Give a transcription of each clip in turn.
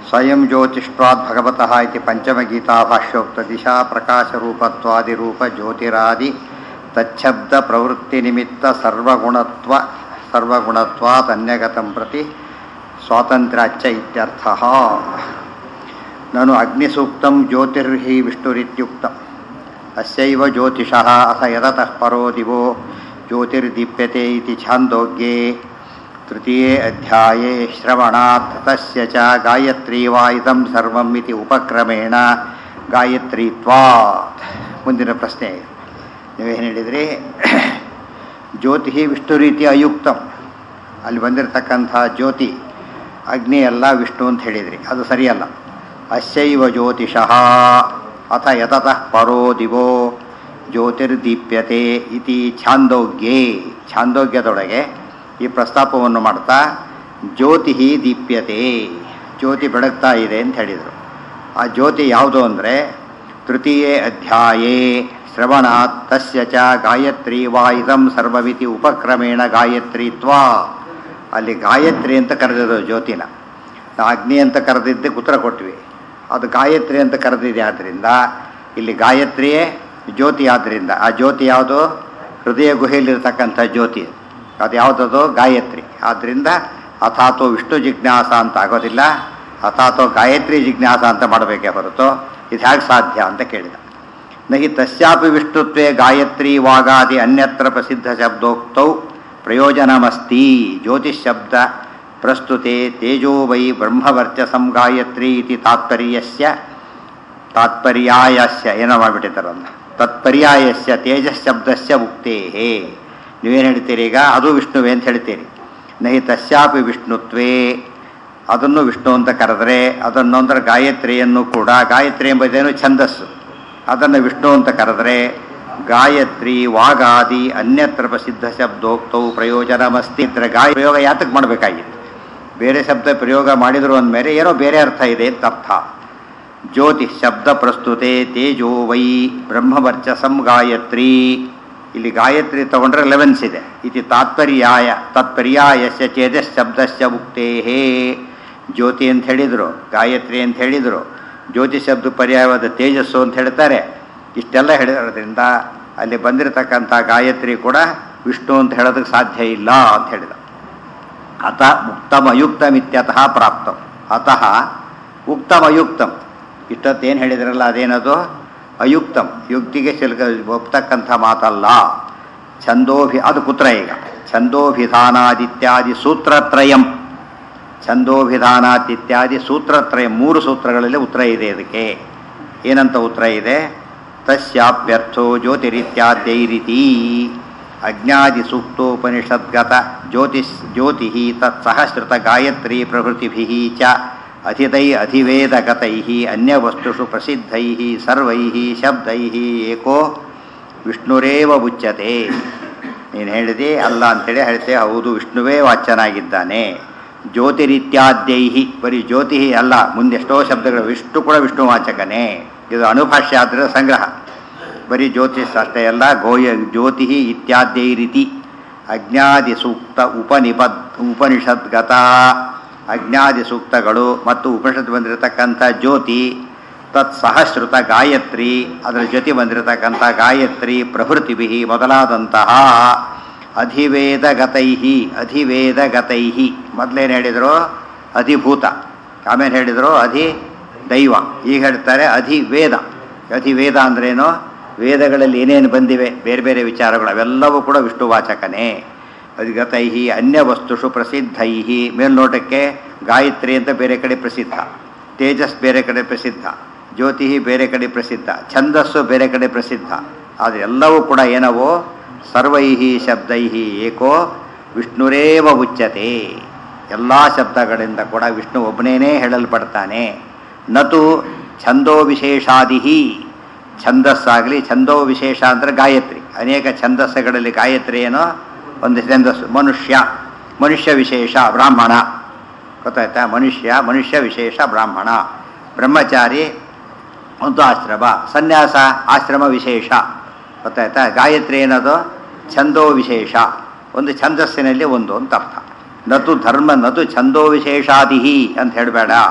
ಸ್ವಯಂ ಜ್ಯೋತಿಷ್ಟ್ವಾದ್ ಭಗವತಃ ಇತಿ ಪಂಚಮಗೀತಾಭಾಷ್ಯೋಕ್ತ ದಿಶಾ ಪ್ರಕಾಶರೂಪತ್ವಾದಿರೂಪ ಜ್ಯೋತಿರಾದಿ ತಚ್ಛಬ್ದ ಪ್ರವೃತ್ತಿನಿಮಿತ್ತ ಸರ್ವಗುಣತ್ವ ಸರ್ವಗುಣತ್ವಾತ್ ಅನ್ಯಗತಂ ಪ್ರತಿ ಸ್ವಾತಂತ್ರ್ಯಾಚ್ಚ ಇತ್ಯರ್ಥಃ ನಾನು ಅಗ್ನಿಸೂಕ್ತಂ ಜ್ಯೋತಿರ್ಹಿ ವಿಷ್ಣುರಿತ್ಯುಕ್ತಂ ಅಸ್ಯೈವ ಜ್ಯೋತಿಷಃ ಅಥ ಯದತಃ ಪರೋ ದಿವೋ ಜ್ಯೋತಿರ್ದೀಪ್ಯತೆ ಇತಿ ಛಾಂದೋಗ್ಯೆ ತೃತೀಯೇ ಅಧ್ಯಾಯೇ ಶ್ರವಣಾತ್ ತಸ್ಯ ಚ ಗಾಯತ್ರಿ ವಾ ಇದಂ ಸರ್ವಂ ಇತಿ ಉಪಕ್ರಮೇಣ ಗಾಯತ್ರೀತ್ವಾತ್ ಮುಂದಿನ ಪ್ರಶ್ನೆ ನೀವೇನು ಹೇಳಿದ್ರಿ ಜ್ಯೋತಿ ವಿಷ್ಣು ರೀತಿ ಅಯುಕ್ತಂ ಅಲ್ಲಿ ಬಂದಿರತಕ್ಕಂಥ ಜ್ಯೋತಿ ಅಗ್ನಿ ಅಲ್ಲ ವಿಷ್ಣು ಅಂತ ಹೇಳಿದ್ರಿ ಅದು ಸರಿಯಲ್ಲ ಅಸ್ಯೈವ ಜ್ಯೋತಿಷಃ ಅಥ ಯತತಃ ಪರೋ ದಿವೋ ಜ್ಯೋತಿರ್ದೀಪ್ಯತೆ ಇತಿ ಛಾಂದೋಗ್ಯೇ ಛಾಂದೋಗ್ಯದೊಳಗೆ ಈ ಪ್ರಸ್ತಾಪವನ್ನು ಮಾಡ್ತಾ ಜ್ಯೋತಿ ದೀಪ್ಯತೆ ಜ್ಯೋತಿ ಬೆಳಗ್ತಾ ಇದೆ ಅಂತ ಹೇಳಿದರು ಆ ಜ್ಯೋತಿ ಯಾವುದು ಅಂದರೆ ತೃತೀಯೇ ಅಧ್ಯಾಯೇ ಶ್ರವಣಾತ್ ತಸ್ಯ ಚ ಗಾಯತ್ರಿ ವಾ ಇದಂ ಸರ್ವಮಿತಿ ಉಪಕ್ರಮೇಣ ಗಾಯತ್ರಿತ್ವಾ ಅಲ್ಲಿ ಗಾಯತ್ರಿ ಅಂತ ಕರೆದಿದ್ದು ಜ್ಯೋತಿನ ನಾವು ಅಗ್ನಿ ಅಂತ ಕರೆದಿದ್ದೆ ಉತ್ತರ ಕೊಟ್ವಿ ಅದು ಗಾಯತ್ರಿ ಅಂತ ಕರೆದಿದೆ ಆದ್ದರಿಂದ ಇಲ್ಲಿ ಗಾಯತ್ರಿಯೇ ಜ್ಯೋತಿ ಆದ್ದರಿಂದ ಆ ಜ್ಯೋತಿ ಯಾವುದು ಹೃದಯ ಗುಹೆಯಲ್ಲಿರ್ತಕ್ಕಂಥ ಜ್ಯೋತಿ ಅದು ಯಾವುದದು ಗಾಯತ್ರಿ ಆದ್ದರಿಂದ ಅಥಾತೋ ವಿಷ್ಣು ಜಿಜ್ಞಾಸ ಅಂತ ಆಗೋದಿಲ್ಲ ಅಥಾತೋ ಗಾಯತ್ರಿ ಜಿಜ್ಞಾಸ ಅಂತ ಮಾಡಬೇಕೇ ಹೊರತು ಇದು ಹೇಗೆ ಸಾಧ್ಯ ಅಂತ ಕೇಳಿದ ನಹಿ ತಸ್ಯಾಪಿ ವಿಷ್ಣುತ್ವೇ ಗಾಯತ್ರಿ ವಾಗಾದಿ ಅನ್ಯತ್ರ ಪ್ರಸಿದ್ಧ ಶಬ್ದೋಕ್ತೌ ಪ್ರಯೋಜನಮಸ್ತಿ ಜ್ಯೋತಿಶಬ್ದ ಪ್ರಸ್ತುತೆ ತೇಜೋ ವೈ ಬ್ರಹ್ಮವರ್ಚಸಂ ಗಾಯತ್ರಿ ಇತಿ ತಾತ್ಪರ್ಯಸ್ಯ ತಾತ್ಪರ್ಯಾಯಸ್ಯ ಏನೋ ಮಾಡಿಬಿಟ್ಟಿದ್ದಾರಲ್ಲ ತತ್ಪರ್ಯಾಯಸ್ಯ ತೇಜಶಬ್ದಸ್ಯ ಉಕ್ತೇಹೇ ನೀವೇನು ಹೇಳ್ತೀರಿ ಈಗ ಅದು ವಿಷ್ಣುವೇ ಅಂತ ಹೇಳ್ತೀರಿ ನಹಿ ತಸ್ಯಾಪಿ ವಿಷ್ಣುತ್ವೇ ಅದನ್ನು ವಿಷ್ಣು ಅಂತ ಕರೆದರೆ ಅದನ್ನು ಅಂದರೆ ಗಾಯತ್ರಿಯನ್ನು ಕೂಡ ಗಾಯತ್ರಿ ಎಂಬುದೇನು ಛಂದಸ್ಸು ಅದನ್ನು ವಿಷ್ಣು ಅಂತ ಕರೆದರೆ ಗಾಯತ್ರಿ ವಾಗಾದಿ ಅನ್ಯತ್ರ ಪ್ರಸಿದ್ಧ ಶಬ್ದೋಕ್ತವು ಪ್ರಯೋಜನಮಸ್ತಿ ಇದ್ರೆ ಗಾಯ ಪ್ರಯೋಗ ಯಾತಕ್ಕೆ ಮಾಡಬೇಕಾಗಿತ್ತು ಬೇರೆ ಶಬ್ದ ಪ್ರಯೋಗ ಮಾಡಿದ್ರು ಅಂದಮೇಲೆ ಏನೋ ಬೇರೆ ಅರ್ಥ ಇದೆ ಅಂತ ಅರ್ಥ ಜ್ಯೋತಿ ಶಬ್ದ ಪ್ರಸ್ತುತೆ ತೇಜೋ ವೈ ಬ್ರಹ್ಮವರ್ಚಸಂ ಗಾಯತ್ರಿ ಇಲ್ಲಿ ಗಾಯತ್ರಿ ತಗೊಂಡ್ರೆ ಲೆವೆನ್ಸ್ ಇದೆ ಇತಿ ತಾತ್ಪರ್ಯಾಯ ತತ್ಪರ್ಯಾಯಸ್ಯ ಚೇತಸ್ ಶಬ್ದಸ್ಯ ಮುಕ್ತೇಹೇ ಜ್ಯೋತಿ ಅಂತ ಹೇಳಿದರು ಗಾಯತ್ರಿ ಅಂತ ಹೇಳಿದರು ಜ್ಯೋತಿ ಶಬ್ದ ಪರ್ಯಾಯವಾದ ತೇಜಸ್ಸು ಅಂತ ಹೇಳ್ತಾರೆ ಇಷ್ಟೆಲ್ಲ ಹೇಳಿರೋದ್ರಿಂದ ಅಲ್ಲಿ ಬಂದಿರತಕ್ಕಂಥ ಗಾಯತ್ರಿ ಕೂಡ ವಿಷ್ಣು ಅಂತ ಹೇಳೋದಕ್ಕೆ ಸಾಧ್ಯ ಇಲ್ಲ ಅಂತ ಹೇಳಿದ ಅತ ಉಕ್ತಮಯುಕ್ತಮಿತ್ಯತಃ ಪ್ರಾಪ್ತಂ ಅತಃ ಉಕ್ತಮಯುಕ್ತಂ ಇಷ್ಟೊತ್ತೇನು ಹೇಳಿದ್ರಲ್ಲ ಅದೇನದು ಅಯುಕ್ತಂ ಯುಕ್ತಿಗೆ ಸಿಲ್ಕ ಒಪ್ತಕ್ಕಂಥ ಮಾತಲ್ಲ ಛಂದೋಭಿ ಅದು ಪುತ್ರ ಈಗ ಛಂದೋಭಿಧಾನಾದಿತ್ಯಾದಿ ಸೂತ್ರತ್ರಯಂ ಛಂದೋಭಿಧಾನಾತ್ ಇತ್ಯಾದಿ ಸೂತ್ರತ್ರಯ ಮೂರು ಸೂತ್ರಗಳಲ್ಲಿ ಉತ್ತರ ಇದೆ ಇದಕ್ಕೆ ಏನಂತ ಉತ್ತರ ಇದೆ ತಸ್ಯಾಪ್ಯರ್ಥೋ ಜ್ಯೋತಿರಿತ್ಯಾದ್ಯೈರಿತಿ ಅಜ್ಞಾದಿ ಸೂಕ್ತೋಪನಿಷದ್ಗತ ಜ್ಯೋತಿಷ್ ಜ್ಯೋತಿ ತತ್ಸಹಸ್ರತ ಗಾಯತ್ರಿ ಪ್ರಭೃತಿಭಿ ಚ ಅಧಿತೈ ಅಧಿವೇದಗತೈ ಅನ್ಯವಸ್ತುಷು ಪ್ರಸಿದ್ಧೈ ಸರ್ವೈ ಶಬ್ದೈ ಏಕೋ ವಿಷ್ಣುರೇವ ಉಚ್ಯತೆ ನೀನು ಹೇಳಿದೆ ಅಲ್ಲ ಅಂತೇಳಿ ಹೇಳ್ತೇವೆ ಹೌದು ವಿಷ್ಣುವೇ ವಾಚ್ಯನಾಗಿದ್ದಾನೆ ಜ್ಯೋತಿರಿತ್ಯಾದ್ಯೈ ಬರೀ ಜ್ಯೋತಿ ಅಲ್ಲ ಮುಂದೆ ಎಷ್ಟೋ ಶಬ್ದಗಳು ವಿಷ್ಣು ಕೂಡ ವಿಷ್ಣು ವಾಚಕನೇ ಇದು ಅನುಭಾಷ್ಯ ಆದರೆ ಸಂಗ್ರಹ ಬರೀ ಜ್ಯೋತಿಷ್ ಅಷ್ಟೇ ಅಲ್ಲ ಗೋಯ ಜ್ಯೋತಿ ಇತ್ಯಾದ್ಯೈ ರೀತಿ ಅಜ್ಞಾದಿ ಸೂಕ್ತ ಉಪನಿಪದ್ ಉಪನಿಷದ್ಗತ ಅಜ್ಞಾದಿ ಸೂಕ್ತಗಳು ಮತ್ತು ಉಪನಿಷತ್ ಬಂದಿರತಕ್ಕಂಥ ಜ್ಯೋತಿ ತತ್ ಸಹಶ್ರುತ ಗಾಯತ್ರಿ ಅದರ ಜೊತೆ ಬಂದಿರತಕ್ಕಂಥ ಗಾಯತ್ರಿ ಪ್ರಭೃತಿಭಿ ಮೊದಲಾದಂತಹ ಅಧಿವೇದಗತೈ ಅಧಿವೇದಗತೈ ಮೊದಲೇನು ಹೇಳಿದರು ಅಧಿಭೂತ ಆಮೇಲೆ ಹೇಳಿದರು ಅಧಿ ದೈವ ಈಗ ಹೇಳ್ತಾರೆ ಅಧಿವೇದ ಅಧಿವೇದ ಅಂದ್ರೇನು ವೇದಗಳಲ್ಲಿ ಏನೇನು ಬಂದಿವೆ ಬೇರೆ ಬೇರೆ ವಿಚಾರಗಳು ಅವೆಲ್ಲವೂ ಕೂಡ ವಿಷ್ಣುವಾಚಕನೇ ಅಧಿಗತೈ ಅನ್ಯ ವಸ್ತುಷು ಪ್ರಸಿದ್ಧೈ ಮೇಲ್ನೋಟಕ್ಕೆ ಗಾಯತ್ರಿ ಅಂತ ಬೇರೆ ಕಡೆ ಪ್ರಸಿದ್ಧ ತೇಜಸ್ ಬೇರೆ ಕಡೆ ಪ್ರಸಿದ್ಧ ಜ್ಯೋತಿ ಬೇರೆ ಕಡೆ ಪ್ರಸಿದ್ಧ ಛಂದಸ್ಸು ಬೇರೆ ಕಡೆ ಪ್ರಸಿದ್ಧ ಆದರೆ ಎಲ್ಲವೂ ಕೂಡ ಏನವೋ ಸರ್ವೈ ಶಬ್ದೈ ಏಕೋ ವಿಷ್ಣುರೇವ ಉಚ್ಯತೆ ಎಲ್ಲ ಶಬ್ದಗಳಿಂದ ಕೂಡ ವಿಷ್ಣು ಒಬ್ಬನೇನೇ ಹೇಳಲ್ಪಡ್ತಾನೆ ನತು ಛಂದೋ ವಿಶೇಷಾದಿ ಛಂದಸ್ಸಾಗಲಿ ಛಂದೋ ವಿಶೇಷ ಅಂದರೆ ಗಾಯತ್ರಿ ಅನೇಕ ಛಂದಸ್ಸುಗಳಲ್ಲಿ ಗಾಯತ್ರಿ ಏನೋ ಒಂದು ಛಂದಸ್ಸು ಮನುಷ್ಯ ಮನುಷ್ಯ ವಿಶೇಷ ಬ್ರಾಹ್ಮಣ ಗೊತ್ತಾಯ್ತಾ ಮನುಷ್ಯ ಮನುಷ್ಯ ವಿಶೇಷ ಬ್ರಾಹ್ಮಣ ಬ್ರಹ್ಮಚಾರಿ ಒಂದು ಆಶ್ರಮ ಸನ್ಯಾಸ ಆಶ್ರಮ ವಿಶೇಷ ಗೊತ್ತಾಯ್ತಾ ಗಾಯತ್ರಿ ಏನದು ಛಂದೋ ವಿಶೇಷ ಒಂದು ಛಂದಸ್ಸಿನಲ್ಲಿ ಒಂದು ಅಂತ ಅರ್ಥ ನತು ಧರ್ಮ ನತು ಛಂದೋ ವಿಶೇಷಾದಿಹಿ ಅಂತ ಹೇಳಬೇಡ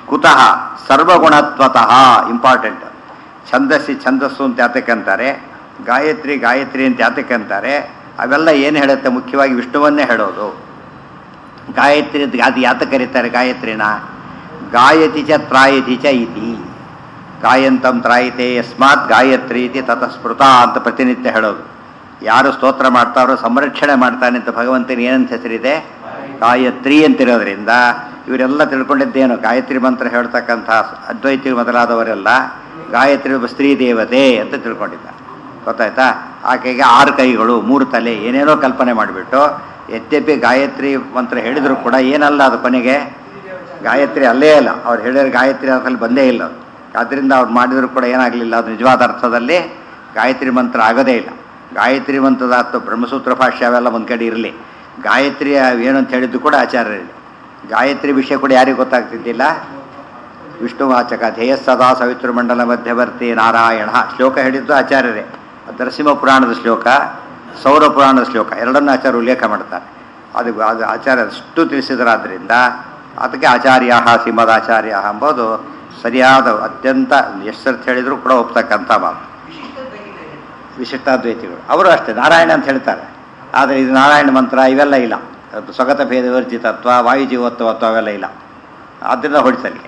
ಕುತಃ ಸರ್ವಗುಣತ್ವತಃ ಇಂಪಾರ್ಟೆಂಟ್ ಛಂದಸ್ಸಿ ಛಂದಸ್ಸು ಅಂತ ಯಾತಕ್ಕೆ ಅಂತಾರೆ ಗಾಯತ್ರಿ ಗಾಯತ್ರಿ ಅಂತ ಯಾತಕ್ಕೆ ಅಂತಾರೆ ಅವೆಲ್ಲ ಏನು ಹೇಳುತ್ತೆ ಮುಖ್ಯವಾಗಿ ವಿಷ್ಣುವನ್ನೇ ಹೇಳೋದು ಗಾಯತ್ರಿ ಅಂತ ಅದು ಯಾತಕ್ಕೆ ಕರೀತಾರೆ ಗಾಯತ್ರಿನ ಗಾಯತಿ ಚ ತ್ರಾಯತಿ ಚ ಇತಿ ಗಾಯಂತಂ ತ್ರಾಯಿತೆ ಯಸ್ಮಾತ್ ಗಾಯತ್ರಿ ಇತಿ ತತಸ್ಮೃತ ಅಂತ ಪ್ರತಿನಿತ್ಯ ಹೇಳೋದು ಯಾರು ಸ್ತೋತ್ರ ಮಾಡ್ತಾರೋ ಸಂರಕ್ಷಣೆ ಮಾಡ್ತಾನೆ ಅಂತ ಭಗವಂತನ ಏನಂತ ಹೆಸರಿದೆ ಗಾಯತ್ರಿ ಅಂತಿರೋದ್ರಿಂದ ಇವರೆಲ್ಲ ತಿಳ್ಕೊಂಡಿದ್ದೇನು ಗಾಯತ್ರಿ ಮಂತ್ರ ಹೇಳ್ತಕ್ಕಂಥ ಅದ್ವೈತಿ ಮೊದಲಾದವರೆಲ್ಲ ಗಾಯತ್ರಿ ಒಬ್ಬ ಸ್ತ್ರೀ ದೇವತೆ ಅಂತ ತಿಳ್ಕೊಂಡಿದ್ದ ಗೊತ್ತಾಯ್ತಾ ಆಕೆಗೆ ಆರು ಕೈಗಳು ಮೂರು ತಲೆ ಏನೇನೋ ಕಲ್ಪನೆ ಮಾಡಿಬಿಟ್ಟು ಯದ್ಯಪಿ ಗಾಯತ್ರಿ ಮಂತ್ರ ಹೇಳಿದ್ರು ಕೂಡ ಏನಲ್ಲ ಅದು ಕೊನೆಗೆ ಗಾಯತ್ರಿ ಅಲ್ಲೇ ಇಲ್ಲ ಅವ್ರು ಹೇಳಿದ್ರೆ ಗಾಯತ್ರಿ ಅರ್ಥದಲ್ಲಿ ಬಂದೇ ಇಲ್ಲ ಅದು ಆದ್ದರಿಂದ ಅವ್ರು ಮಾಡಿದ್ರು ಕೂಡ ಏನಾಗಲಿಲ್ಲ ಅದು ನಿಜವಾದ ಅರ್ಥದಲ್ಲಿ ಗಾಯತ್ರಿ ಮಂತ್ರ ಆಗೋದೇ ಇಲ್ಲ ಗಾಯತ್ರಿ ಮಂತ್ರದ ಅರ್ಥ ಬ್ರಹ್ಮಸೂತ್ರ ಭಾಷ್ಯ ಅವೆಲ್ಲ ಒಂದು ಕಡೆ ಇರಲಿ ಗಾಯತ್ರಿ ಏನು ಅಂತ ಹೇಳಿದ್ದು ಕೂಡ ಆಚಾರ್ಯರಲ್ಲಿ ಗಾಯತ್ರಿ ವಿಷಯ ಕೂಡ ಯಾರಿಗೂ ಗೊತ್ತಾಗ್ತಿದ್ದಿಲ್ಲ ವಿಷ್ಣುವಾಚಕ ಧ್ಯೇಯ ಸದಾ ಸವಿತೃ ಮಂಡಲ ಮಧ್ಯವರ್ತಿ ನಾರಾಯಣ ಶ್ಲೋಕ ಹೇಳಿದ್ದು ಆಚಾರ್ಯರೇ ನರಸಿಂಹ ಪುರಾಣದ ಶ್ಲೋಕ ಸೌರ ಪುರಾಣದ ಶ್ಲೋಕ ಎರಡನ್ನೂ ಆಚಾರ್ಯ ಉಲ್ಲೇಖ ಮಾಡ್ತಾರೆ ಅದು ಅದು ಆಚಾರ್ಯ ಅಷ್ಟು ತಿಳಿಸಿದ್ರಾದ್ರಿಂದ ಅದಕ್ಕೆ ಆಚಾರ್ಯ ಸಿಂಹದಾಚಾರ್ಯ ಎಂಬುದು ಸರಿಯಾದ ಅತ್ಯಂತ ಎಷ್ಟರ್ಥ ಹೇಳಿದ್ರು ಕೂಡ ಒಪ್ತಕ್ಕಂಥ ಮಾತು ವಿಶಿಷ್ಟಾದ್ವೈತಿಗಳು ಅವರು ಅಷ್ಟೇ ನಾರಾಯಣ ಅಂತ ಹೇಳ್ತಾರೆ ಆದರೆ ಇದು ನಾರಾಯಣ ಮಂತ್ರ ಇವೆಲ್ಲ ಇಲ್ಲ ಅದು ಸ್ವಗತ ಭೇದ ವರ್ಜಿತತ್ವ ವಾಯುಜೀವತ್ವತ್ವ ಅವೆಲ್ಲ ಇಲ್ಲ ಆದ್ದರಿಂದ ಹೊಡಿಸಲಿಕ್ಕೆ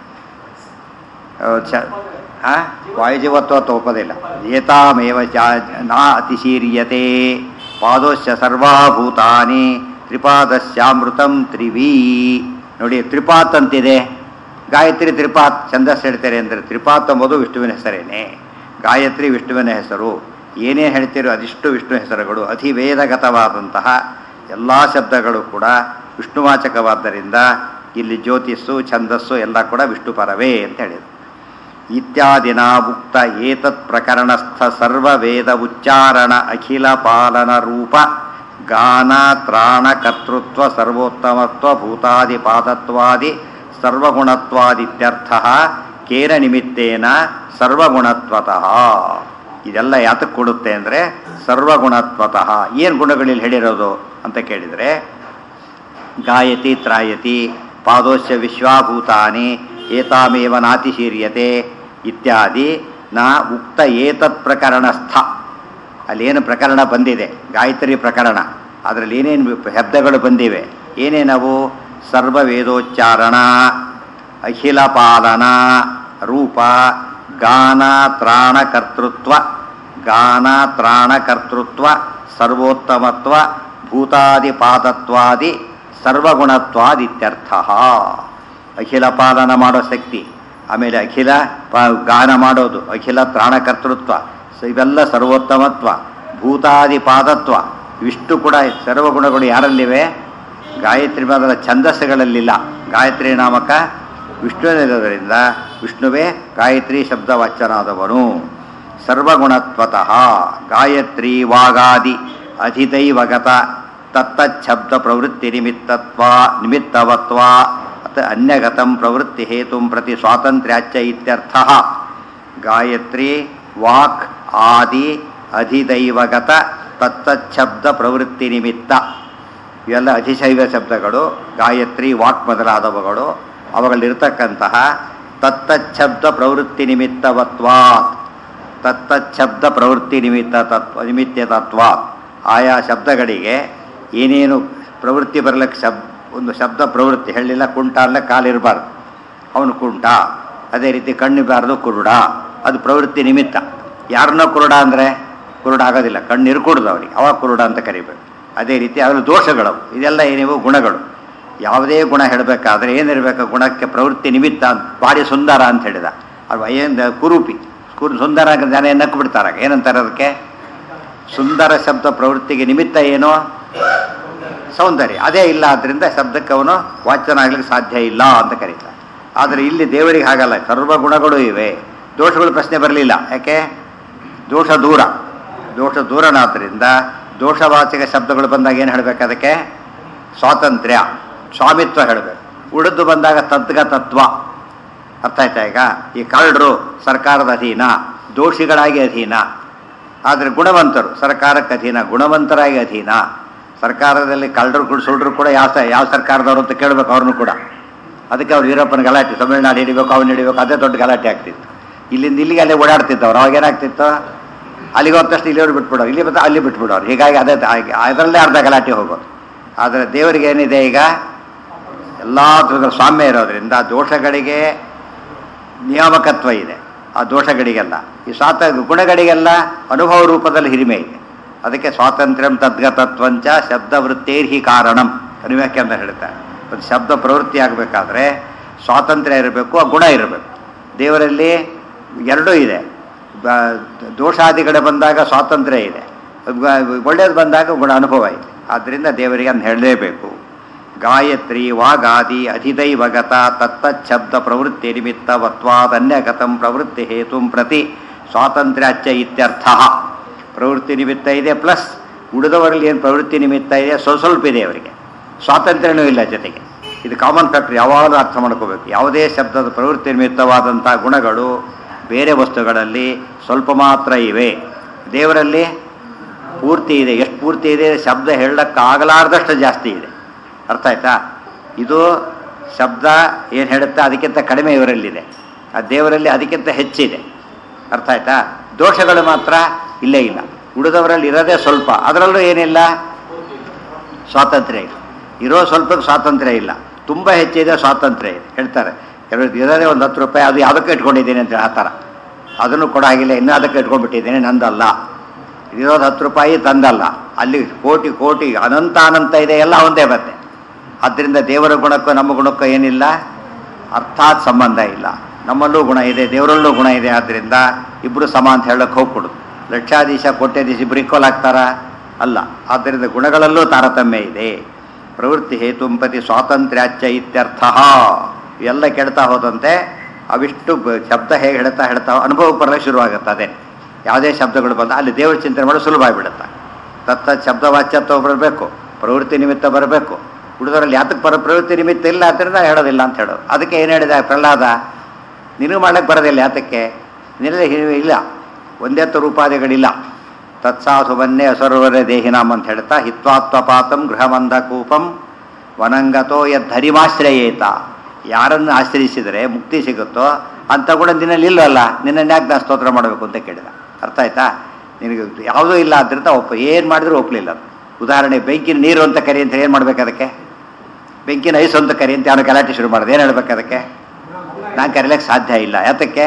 ಚ ಆ? ವಾಯುಜೀವತ್ವತ್ವ ಒಪ್ಪೋದಿಲ್ಲ ಏತಾಮೇವ ಚ- ನಾ ಅತಿಶೀರ್ಯತೆ ಪಾದೋಶ್ಚ ಸರ್ವಾಭೂತಾನಿ ತ್ರಿಪಾದಶ್ಯಾಮೃತಂ ತ್ರಿವೀ ನೋಡಿ ತ್ರಿಪಾತ್ ಅಂತಿದೆ ಗಾಯತ್ರಿ ತ್ರಿಪಾತ್ ಛಂದಸ್ ಹೇಳ್ತಾರೆ ಅಂದರೆ ತ್ರಿಪಾತ್ ಎಂಬುದು ವಿಷ್ಣುವಿನ ಹೆಸರೇನೆ ಗಾಯತ್ರಿ ವಿಷ್ಣುವಿನ ಹೆಸರು ಏನೇನು ಹೇಳ್ತೀರೋ ಅದಿಷ್ಟು ವಿಷ್ಣು ಹೆಸರುಗಳು ಅತಿ ವೇದಗತವಾದಂತಹ ಎಲ್ಲ ಶಬ್ದಗಳು ಕೂಡ ವಿಷ್ಣುವಾಚಕವಾದ್ದರಿಂದ ಇಲ್ಲಿ ಜ್ಯೋತಿಸ್ಸು ಛಂದಸ್ಸು ಎಲ್ಲ ಕೂಡ ವಿಷ್ಣು ಪರವೇ ಅಂತ ಹೇಳಿದರು ಇತ್ಯಾದಿನ ಉಕ್ತ ಏತತ್ ಪ್ರಕರಣಸ್ಥ ಸರ್ವ ವೇದ ಉಚ್ಚಾರಣ ಅಖಿಲ ಪಾಲನ ರೂಪ ಗಾನ ತ್ರಾಣ ಕರ್ತೃತ್ವ ಸರ್ವೋತ್ತಮತ್ವ ಭೂತಾದಿ ಪಾದತ್ವಾದಿ ಸರ್ವಗುಣತ್ವಾದಿತ್ಯರ್ಥ ಕೇನ ನಿಮಿತ್ತೇನ ಸರ್ವಗುಣತ್ವತಃ ಇದೆಲ್ಲ ಯಾತಕ್ಕೆ ಕೊಡುತ್ತೆ ಅಂದರೆ ಸರ್ವಗುಣತ್ವತಃ ಏನು ಗುಣಗಳಲ್ಲಿ ಹೇಳಿರೋದು ಅಂತ ಕೇಳಿದರೆ ಗಾಯತಿ ತ್ರಾಯತಿ ಪಾದೋಶ್ಚ ವಿಶ್ವಾಭೂತಾನಿ ಏತಾಮೇವ ನಾತಿಶೀರ್ಯತೆ ಇತ್ಯಾದಿ ನಾ ಉಕ್ತ ಏತತ್ ಪ್ರಕರಣಸ್ಥ ಅಲ್ಲೇನು ಪ್ರಕರಣ ಬಂದಿದೆ ಗಾಯತ್ರಿ ಪ್ರಕರಣ ಅದರಲ್ಲಿ ಏನೇನು ಶಬ್ದಗಳು ಬಂದಿವೆ ಏನೇನವು ಸರ್ವ ವೇದೋಚ್ಚಾರಣ ಅಖಿಲ ಪಾಲನ ರೂಪ ಗಾನ ತ್ರಾಣ ಕರ್ತೃತ್ವ ಗಾನ ತ್ರಾಣ ಕರ್ತೃತ್ವ ಸರ್ವೋತ್ತಮತ್ವ ಭೂತಾದಿ ಪಾದತ್ವಾದಿ ಸರ್ವಗುಣತ್ವಾದಿತ್ಯರ್ಥ ಅಖಿಲ ಪಾಲನ ಮಾಡೋ ಶಕ್ತಿ ಆಮೇಲೆ ಅಖಿಲ ಪ ಗಾನ ಮಾಡೋದು ಅಖಿಲ ತ್ರಾಣಕರ್ತೃತ್ವ ಸ- ಇವೆಲ್ಲ ಸರ್ವೋತ್ತಮತ್ವ ಭೂತಾದಿ ಪಾದತ್ವ ಇವಿಷ್ಟು ಕೂಡ ಸರ್ವಗುಣಗಳು ಯಾರಲ್ಲಿವೆ ಗಾಯತ್ರಿ ಪಾದದ ಛಂದಸ್ಸುಗಳಲ್ಲಿಲ್ಲ ಗಾಯತ್ರಿ ನಾಮಕ ವಿಷ್ಣುವಿನಿರೋದರಿಂದ ವಿಷ್ಣುವೇ ಗಾಯತ್ರಿ ಶಬ್ದವಾಚ್ಯನಾದವನು ಸರ್ವಗುಣತ್ವತಃ ಗಾಯತ್ರಿ ವಾಗಾದಿ ಅಧಿದೈವಗತ ತತ್ತಚ್ಛಬ್ದ ಪ್ರವೃತ್ತಿ ನಿಮಿತ್ತತ್ವ ನಿಮಿತ್ತವತ್ವ ಅತ ಅನ್ಯಗತಂ ಪ್ರವೃತ್ತಿ ಹೇತು ಪ್ರತಿ ಸ್ವಾತಂತ್ರ್ಯಾಚ್ಯ ಇತ್ಯರ್ಥ ಗಾಯತ್ರಿ ವಾಕ್ ಆದಿ ಅಧಿದೈವಗತ ತತ್ತಚ್ಛಬ್ದ ಪ್ರವೃತ್ತಿ ನಿಮಿತ್ತ ಇವೆಲ್ಲ ಅಧಿಶೈವ ಶಬ್ದಗಳು ಗಾಯತ್ರಿ ವಾಕ್ ಮೊದಲಾದವುಗಳು ಅವುಗಳಲ್ಲಿರ್ತಕ್ಕಂತಹ ತತ್ತಚ್ಛಬ್ದ ಪ್ರವೃತ್ತಿ ನಿಮಿತ್ತವತ್ವಾತ್ ತತ್ತಚ್ಛಬ್ದ ಪ್ರವೃತ್ತಿ ನಿಮಿತ್ತ ತತ್ವ ನಿಮಿತ್ತ ತತ್ವ ಆಯಾ ಶಬ್ದಗಳಿಗೆ ಏನೇನು ಪ್ರವೃತ್ತಿ ಬರಲಿಕ್ಕೆ ಶಬ್ ಒಂದು ಶಬ್ದ ಪ್ರವೃತ್ತಿ ಹೇಳಿಲ್ಲ ಕುಂಟ ಅಲ್ಲ ಕಾಲಿರಬಾರ್ದು ಅವನು ಕುಂಟ ಅದೇ ರೀತಿ ಕಣ್ಣಿಬಾರ್ದು ಕುರುಡ ಅದು ಪ್ರವೃತ್ತಿ ನಿಮಿತ್ತ ಯಾರನ್ನೋ ಕುರುಡ ಅಂದರೆ ಕುರುಡ ಆಗೋದಿಲ್ಲ ಕಣ್ಣು ಇರ್ಕೂಡ್ದು ಅವನಿಗೆ ಅವಾಗ ಕುರುಡ ಅಂತ ಕರಿಬೇಕು ಅದೇ ರೀತಿ ಅದ್ರ ದೋಷಗಳು ಇದೆಲ್ಲ ಏನಿವು ಗುಣಗಳು ಯಾವುದೇ ಗುಣ ಹೇಳಬೇಕಾದ್ರೆ ಏನಿರಬೇಕು ಗುಣಕ್ಕೆ ಪ್ರವೃತ್ತಿ ನಿಮಿತ್ತ ಅಂತ ಭಾರಿ ಸುಂದರ ಅಂತ ಹೇಳಿದ ಅದು ಏನು ಕುರೂಪಿ ಕುರು ಸುಂದರ ಅಂದ್ರೆ ಜನ ನಕ್ಕು ಬಿಡ್ತಾರೆ ಏನಂತಾರೆ ಅದಕ್ಕೆ ಸುಂದರ ಶಬ್ದ ಪ್ರವೃತ್ತಿಗೆ ನಿಮಿತ್ತ ಏನು ಸೌಂದರ್ಯ ಅದೇ ಇಲ್ಲ ಆದ್ದರಿಂದ ಶಬ್ದಕ್ಕೆ ಅವನು ವಾಚ್ಯನಾಗ್ಲಿಕ್ಕೆ ಸಾಧ್ಯ ಇಲ್ಲ ಅಂತ ಕರೀತಾರೆ ಆದರೆ ಇಲ್ಲಿ ದೇವರಿಗೆ ಹಾಗಲ್ಲ ಸರ್ವ ಗುಣಗಳು ಇವೆ ದೋಷಗಳು ಪ್ರಶ್ನೆ ಬರಲಿಲ್ಲ ಯಾಕೆ ದೋಷ ದೂರ ದೋಷ ದೂರನಾದ್ದರಿಂದ ದೋಷವಾಚಕ ಶಬ್ದಗಳು ಬಂದಾಗ ಏನು ಹೇಳಬೇಕು ಅದಕ್ಕೆ ಸ್ವಾತಂತ್ರ್ಯ ಸ್ವಾಮಿತ್ವ ಹೇಳಬೇಕು ಉಳಿದು ಬಂದಾಗ ತದ್ಗ ತತ್ವ ಅರ್ಥ ಆಯ್ತಾ ಈಗ ಈ ಕಳ್ಳರು ಸರ್ಕಾರದ ಅಧೀನ ದೋಷಿಗಳಾಗಿ ಅಧೀನ ಆದರೆ ಗುಣವಂತರು ಸರ್ಕಾರಕ್ಕೆ ಅಧೀನ ಗುಣವಂತರಾಗಿ ಅಧೀನ ಸರ್ಕಾರದಲ್ಲಿ ಕಳ್ಳರು ಕೂಡ ಸುಳ್ಳರು ಕೂಡ ಯಾವ ಸ- ಯಾವ ಸರ್ಕಾರದವರು ಅಂತ ಕೇಳಬೇಕು ಅವ್ರನ್ನು ಕೂಡ ಅದಕ್ಕೆ ಅವ್ರು ವೀರಪ್ಪನ ಗಲಾಟೆ ತಮಿಳ್ನಾಡು ಹಿಡಿಬೇಕು ಅವ್ನು ಹಿಡಿಬೇಕು ಅದೇ ದೊಡ್ಡ ಗಲಾಟೆ ಆಗ್ತಿತ್ತು ಇಲ್ಲಿಂದ ಇಲ್ಲಿಗೆ ಅಲ್ಲೇ ಓಡಾಡ್ತಿದ್ದವ್ರು ಅವಾಗ ಏನಾಗ್ತಿತ್ತು ಅಲ್ಲಿಗೆ ಹೋದ ತಕ್ಷಣ ಇಲ್ಲಿ ಬಿಟ್ಬಿಡೋರು ಇಲ್ಲಿ ಬಂದು ಅಲ್ಲಿ ಬಿಟ್ಬಿಡೋರು ಹೀಗಾಗಿ ಅದೇ ಅದರಲ್ಲೇ ಅರ್ಧ ಗಲಾಟೆ ಹೋಗೋದು ಆದರೆ ದೇವರಿಗೆ ಏನಿದೆ ಈಗ ಎಲ್ಲ ಸ್ವಾಮ್ಯ ಇರೋದ್ರಿಂದ ದೋಷಗಳಿಗೆ ನಿಯಾಮಕತ್ವ ಇದೆ ಆ ದೋಷಗಳಿಗೆಲ್ಲ ಈ ಸ್ವಾತ ಗುಣಗಳಿಗೆಲ್ಲ ಅನುಭವ ರೂಪದಲ್ಲಿ ಹಿರಿಮೆ ಇದೆ ಅದಕ್ಕೆ ಸ್ವಾತಂತ್ರ್ಯಂ ತದ್ಗತತ್ವಂಚ ಶಬ್ದವೃತ್ತೇರ್ಹಿ ಕಾರಣಂ ಅನಿವ್ಯಾಖ್ಯ ಅಂತ ಹೇಳ್ತಾರೆ ಒಂದು ಶಬ್ದ ಪ್ರವೃತ್ತಿ ಆಗಬೇಕಾದ್ರೆ ಸ್ವಾತಂತ್ರ್ಯ ಇರಬೇಕು ಆ ಗುಣ ಇರಬೇಕು ದೇವರಲ್ಲಿ ಎರಡೂ ಇದೆ ಬ- ದೋಷಾದಿಗಡೆ ಬಂದಾಗ ಸ್ವಾತಂತ್ರ್ಯ ಇದೆ ಬ- ಒಳ್ಳೇದು ಬಂದಾಗ ಗುಣ ಅನುಭವ ಇದೆ ಆದ್ದರಿಂದ ದೇವರಿಗೆ ಅಂತ ಹೇಳಲೇಬೇಕು ಗಾಯತ್ರಿ ವಾಗಾದಿ ಅಧಿದೈವಗತ ತತ್ತಚ್ಛಬ್ದ ಪ್ರವೃತ್ತಿ ನಿಮಿತ್ತವತ್ವಾದನ್ಯಗತಂ ಪ್ರವೃತ್ತಿ ಹೇತು ಪ್ರತಿ ಸ್ವಾತಂತ್ರ್ಯಾಚ್ಚ ಇತ್ಯರ್ಥ ಪ್ರವೃತ್ತಿ ನಿಮಿತ್ತ ಇದೆ ಪ್ಲಸ್ ಉಳಿದವರಲ್ಲಿ ಏನು ಪ್ರವೃತ್ತಿ ನಿಮಿತ್ತ ಇದೆ ಸ್ವಲ್ಪ ಸ್ವಲ್ಪ ಇದೆ ಅವರಿಗೆ ಸ್ವಾತಂತ್ರ್ಯನೂ ಇಲ್ಲ ಜೊತೆಗೆ ಇದು ಕಾಮನ್ ಫ್ಯಾಕ್ಟರ್ ಯಾವಾಗಲೂ ಅರ್ಥ ಮಾಡ್ಕೋಬೇಕು ಯಾವುದೇ ಶಬ್ದದ ಪ್ರವೃತ್ತಿ ನಿಮಿತ್ತವಾದಂಥ ಗುಣಗಳು ಬೇರೆ ವಸ್ತುಗಳಲ್ಲಿ ಸ್ವಲ್ಪ ಮಾತ್ರ ಇವೆ ದೇವರಲ್ಲಿ ಪೂರ್ತಿ ಇದೆ ಎಷ್ಟು ಪೂರ್ತಿ ಇದೆ ಶಬ್ದ ಹೇಳಕ್ಕಾಗಲಾರ್ದಷ್ಟು ಜಾಸ್ತಿ ಇದೆ ಅರ್ಥ ಆಯ್ತಾ ಇದು ಶಬ್ದ ಏನು ಹೇಳುತ್ತೆ ಅದಕ್ಕಿಂತ ಕಡಿಮೆ ಇವರಲ್ಲಿದೆ ಆ ದೇವರಲ್ಲಿ ಅದಕ್ಕಿಂತ ಹೆಚ್ಚಿದೆ ಅರ್ಥ ಆಯ್ತಾ ದೋಷಗಳು ಮಾತ್ರ ಇಲ್ಲೇ ಇಲ್ಲ ಉಳಿದವರಲ್ಲಿ ಇರೋದೇ ಸ್ವಲ್ಪ ಅದರಲ್ಲೂ ಏನಿಲ್ಲ ಸ್ವಾತಂತ್ರ್ಯ ಇಲ್ಲ ಇರೋ ಸ್ವಲ್ಪ ಸ್ವಾತಂತ್ರ್ಯ ಇಲ್ಲ ತುಂಬ ಹೆಚ್ಚಿದೆ ಸ್ವಾತಂತ್ರ್ಯ ಇದೆ ಹೇಳ್ತಾರೆ ಕೆಲವರು ಇರೋದೇ ಒಂದು ಹತ್ತು ರೂಪಾಯಿ ಅದು ಯಾವುದಕ್ಕೆ ಇಟ್ಕೊಂಡಿದ್ದೀನಿ ಅಂತ ಆ ಥರ ಅದನ್ನು ಕೊಡ ಹಾಗಿಲ್ಲ ಇನ್ನೂ ಅದಕ್ಕೆ ಇಟ್ಕೊಂಡ್ಬಿಟ್ಟಿದ್ದೀನಿ ನಂದಲ್ಲ ಇರೋದು ಹತ್ತು ರೂಪಾಯಿ ತಂದಲ್ಲ ಅಲ್ಲಿ ಕೋಟಿ ಕೋಟಿ ಅನಂತ ಅನಂತ ಇದೆ ಎಲ್ಲ ಒಂದೇ ಬತ್ತೆ ಆದ್ದರಿಂದ ದೇವರ ಗುಣಕ್ಕೂ ನಮ್ಮ ಗುಣಕ್ಕೂ ಏನಿಲ್ಲ ಅರ್ಥಾತ್ ಸಂಬಂಧ ಇಲ್ಲ ನಮ್ಮಲ್ಲೂ ಗುಣ ಇದೆ ದೇವರಲ್ಲೂ ಗುಣ ಇದೆ ಆದ್ದರಿಂದ ಇಬ್ಬರು ಸಮ ಅಂತ ಹೇಳಕ್ಕೆ ಹೋಗ್ಕೊಡುದು ಲಕ್ಷಾಧೀಶ ಕೋಟ್ಯಾಧೀಶ ಇಬ್ಬರು ಈಕ್ವಲ್ ಆಗ್ತಾರಾ ಅಲ್ಲ ಆದ್ದರಿಂದ ಗುಣಗಳಲ್ಲೂ ತಾರತಮ್ಯ ಇದೆ ಪ್ರವೃತ್ತಿ ಹೇತುಂಪತಿ ಸ್ವಾತಂತ್ರ್ಯಾಚ್ಯ ಇತ್ಯರ್ಥ ಇವೆಲ್ಲ ಕೆಡ್ತಾ ಹೋದಂತೆ ಅವಿಷ್ಟು ಬ- ಶಬ್ದ ಹೇಗೆ ಹೇಳ್ತಾ ಹೇಳ್ತಾ ಅನುಭವಕ್ಕೆ ಬರಲಿಕ್ಕೆ ಶುರುವಾಗುತ್ತೆ ಅದೇ ಯಾವುದೇ ಶಬ್ದಗಳು ಬಂದ ಅಲ್ಲಿ ದೇವರ ಚಿಂತನೆ ಮಾಡೋದು ಸುಲಭ ಆಗಿಬಿಡುತ್ತೆ ತತ್ತ ಶಬ್ದ ವಾಚ್ಯತ್ವ ಬರಬೇಕು ಪ್ರವೃತ್ತಿ ನಿಮಿತ್ತ ಬರಬೇಕು ಹುಡುಗರಲ್ಲಿ ಯಾತಕ್ಕೆ ಬರೋ ಪ್ರವೃತ್ತಿ ನಿಮಿತ್ತ ಇಲ್ಲ ಆದ್ದರಿಂದ ಹೇಳೋದಿಲ್ಲ ಅಂತ ಹೇಳೋದು ಅದಕ್ಕೆ ಏನು ಹೇಳಿದ ಪ್ರಹ್ಲಾದ ನಿನಗೆ ಮಾಡಕ್ಕೆ ಬರೋದಿಲ್ಲ ಯಾತಕ್ಕೆ ನಿನ್ನೆ ಹಿರಿಮೆ ಇಲ್ಲ ಒಂದೇ ರೂಪಾದಿಗಳಿಲ್ಲ ತತ್ಸಾಧುವನ್ನೇ ಅಸರ್ವರ ದೇಹಿನಾಮ್ ಅಂತ ಹೇಳ್ತಾ ಹಿತ್ವಾತ್ವಪಾತಂ ಗೃಹಮಂಧ ಕೂಪಂ ವನಂಗತೋ ಯದ್ಧರಿಮಾಶ್ರಯೇತ ಯಾರನ್ನು ಆಶ್ರಯಿಸಿದರೆ ಮುಕ್ತಿ ಸಿಗುತ್ತೋ ಅಂಥ ಗುಣ ನಿನ್ನಲ್ಲಿ ಇಲ್ಲವಲ್ಲ ನಿನ್ನನ್ನು ಯಾಕೆ ನಾನು ಸ್ತೋತ್ರ ಮಾಡಬೇಕು ಅಂತ ಕೇಳಿದ ಅರ್ಥ ಆಯ್ತಾ ನಿನಗೆ ಯಾವುದೂ ಇಲ್ಲ ಆದ್ದರಿಂದ ಒಪ್ಪ ಏನು ಮಾಡಿದ್ರೂ ಒಪ್ಪಲಿಲ್ಲ ಅದು ಉದಾಹರಣೆ ಬೆಂಕಿನ ನೀರು ಅಂತ ಕರಿ ಅಂತ ಏನು ಮಾಡ್ಬೇಕು ಅದಕ್ಕೆ ಬೆಂಕಿನ ಐಸು ಅಂತ ಕರಿ ಅಂತ ಅವನು ಗಲಾಟೆ ಶುರು ಮಾಡೋದು ಏನು ಹೇಳ್ಬೇಕು ಅದಕ್ಕೆ ನಾನು ಕರೀಲಿಕ್ಕೆ ಸಾಧ್ಯ ಇಲ್ಲ ಯಾತಕ್ಕೆ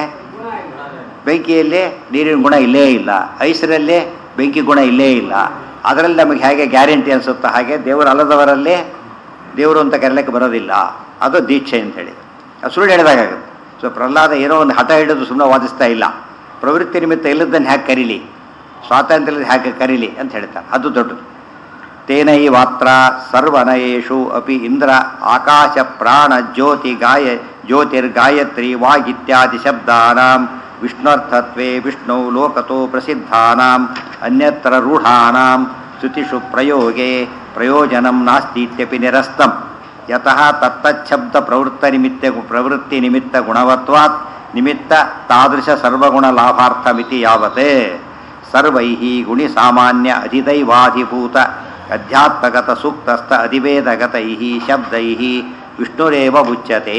ಬೆಂಕಿಯಲ್ಲಿ ನೀರಿನ ಗುಣ ಇಲ್ಲೇ ಇಲ್ಲ ಐಸರಲ್ಲಿ ಬೆಂಕಿ ಗುಣ ಇಲ್ಲೇ ಇಲ್ಲ ಅದರಲ್ಲಿ ನಮಗೆ ಹೇಗೆ ಗ್ಯಾರಂಟಿ ಅನಿಸುತ್ತೋ ಹಾಗೆ ದೇವರು ಅಲ್ಲದವರಲ್ಲಿ ದೇವರು ಅಂತ ಕರೀಲಿಕ್ಕೆ ಬರೋದಿಲ್ಲ ಅದು ದೀಕ್ಷೆ ಅಂತ ಹೇಳಿ ಅದು ಸುಳ್ಳು ಹೇಳಿದಾಗುತ್ತೆ ಸೊ ಪ್ರಹ್ಲಾದ ಏನೋ ಒಂದು ಹಠ ಹಿಡಿದು ಸುಮ್ಮನೆ ವಾದಿಸ್ತಾ ಇಲ್ಲ ಪ್ರವೃತ್ತಿ ನಿಮಿತ್ತ ಇಲ್ಲದನ್ನು ಹ್ಯಾಕೆ ಕರೀಲಿ ಸ್ವಾತಂತ್ರ್ಯದ ಹ್ಯಾಕೆ ಕರೀಲಿ ಅಂತ ಹೇಳ್ತಾರೆ ಅದು ದೊಡ್ಡದು ತೇನೈವಾತ್ರ ಸರ್ವನಯೇಷು ಅಪಿ ಇಂದ್ರ ಆಕಾಶ ಪ್ರಾಣ ಜ್ಯೋತಿ ಗಾಯ ಜ್ಯೋತಿರ್ಗಾಯತ್ರಿ ವಾಗಿತ್ಯಾದಿ ಶಬ್ದಾನಾಂ ವಿಷ್ಣರ್ಥತ್ವೇ ವಿಷ್ಣು ಲೋಕತೋ ಪ್ರಸಿದ್ಧಾನಾಂ ಅನ್ಯತ್ರ ರೂಢಾನಾಂ ಶ್ರುತಿಷು ಪ್ರಯೋಗೆ ಪ್ರಯೋಜನಂ ನಾಸ್ತೀತ್ಯಪಿ ನಿರಸ್ತಂ ಯತಃ ತತ್ತಚ್ಛಬ್ದ ಪ್ರವೃತ್ತ ನಿಮಿತ್ತ ಪ್ರವೃತ್ತಿ ನಿಮಿತ್ತ ಗುಣವತ್ವಾತ್ ನಿಮಿತ್ತ ತಾದೃಶ ಸರ್ವಗುಣ ಲಾಭಾರ್ಥಮಿತಿ ಯಾವತ್ ಸರ್ವೈ ಗುಣಿ ಸಾಮಾನ್ಯ ಅಧಿದೈವಾಧಿಭೂತ ಅಧ್ಯಾತ್ಮಗತ ಸೂಕ್ತಸ್ಥ ಅಧಿವೇದಗತೈ ಶಬ್ದೈ ವಿಷ್ಣುರೇವ ಮುಚ್ಯತೆ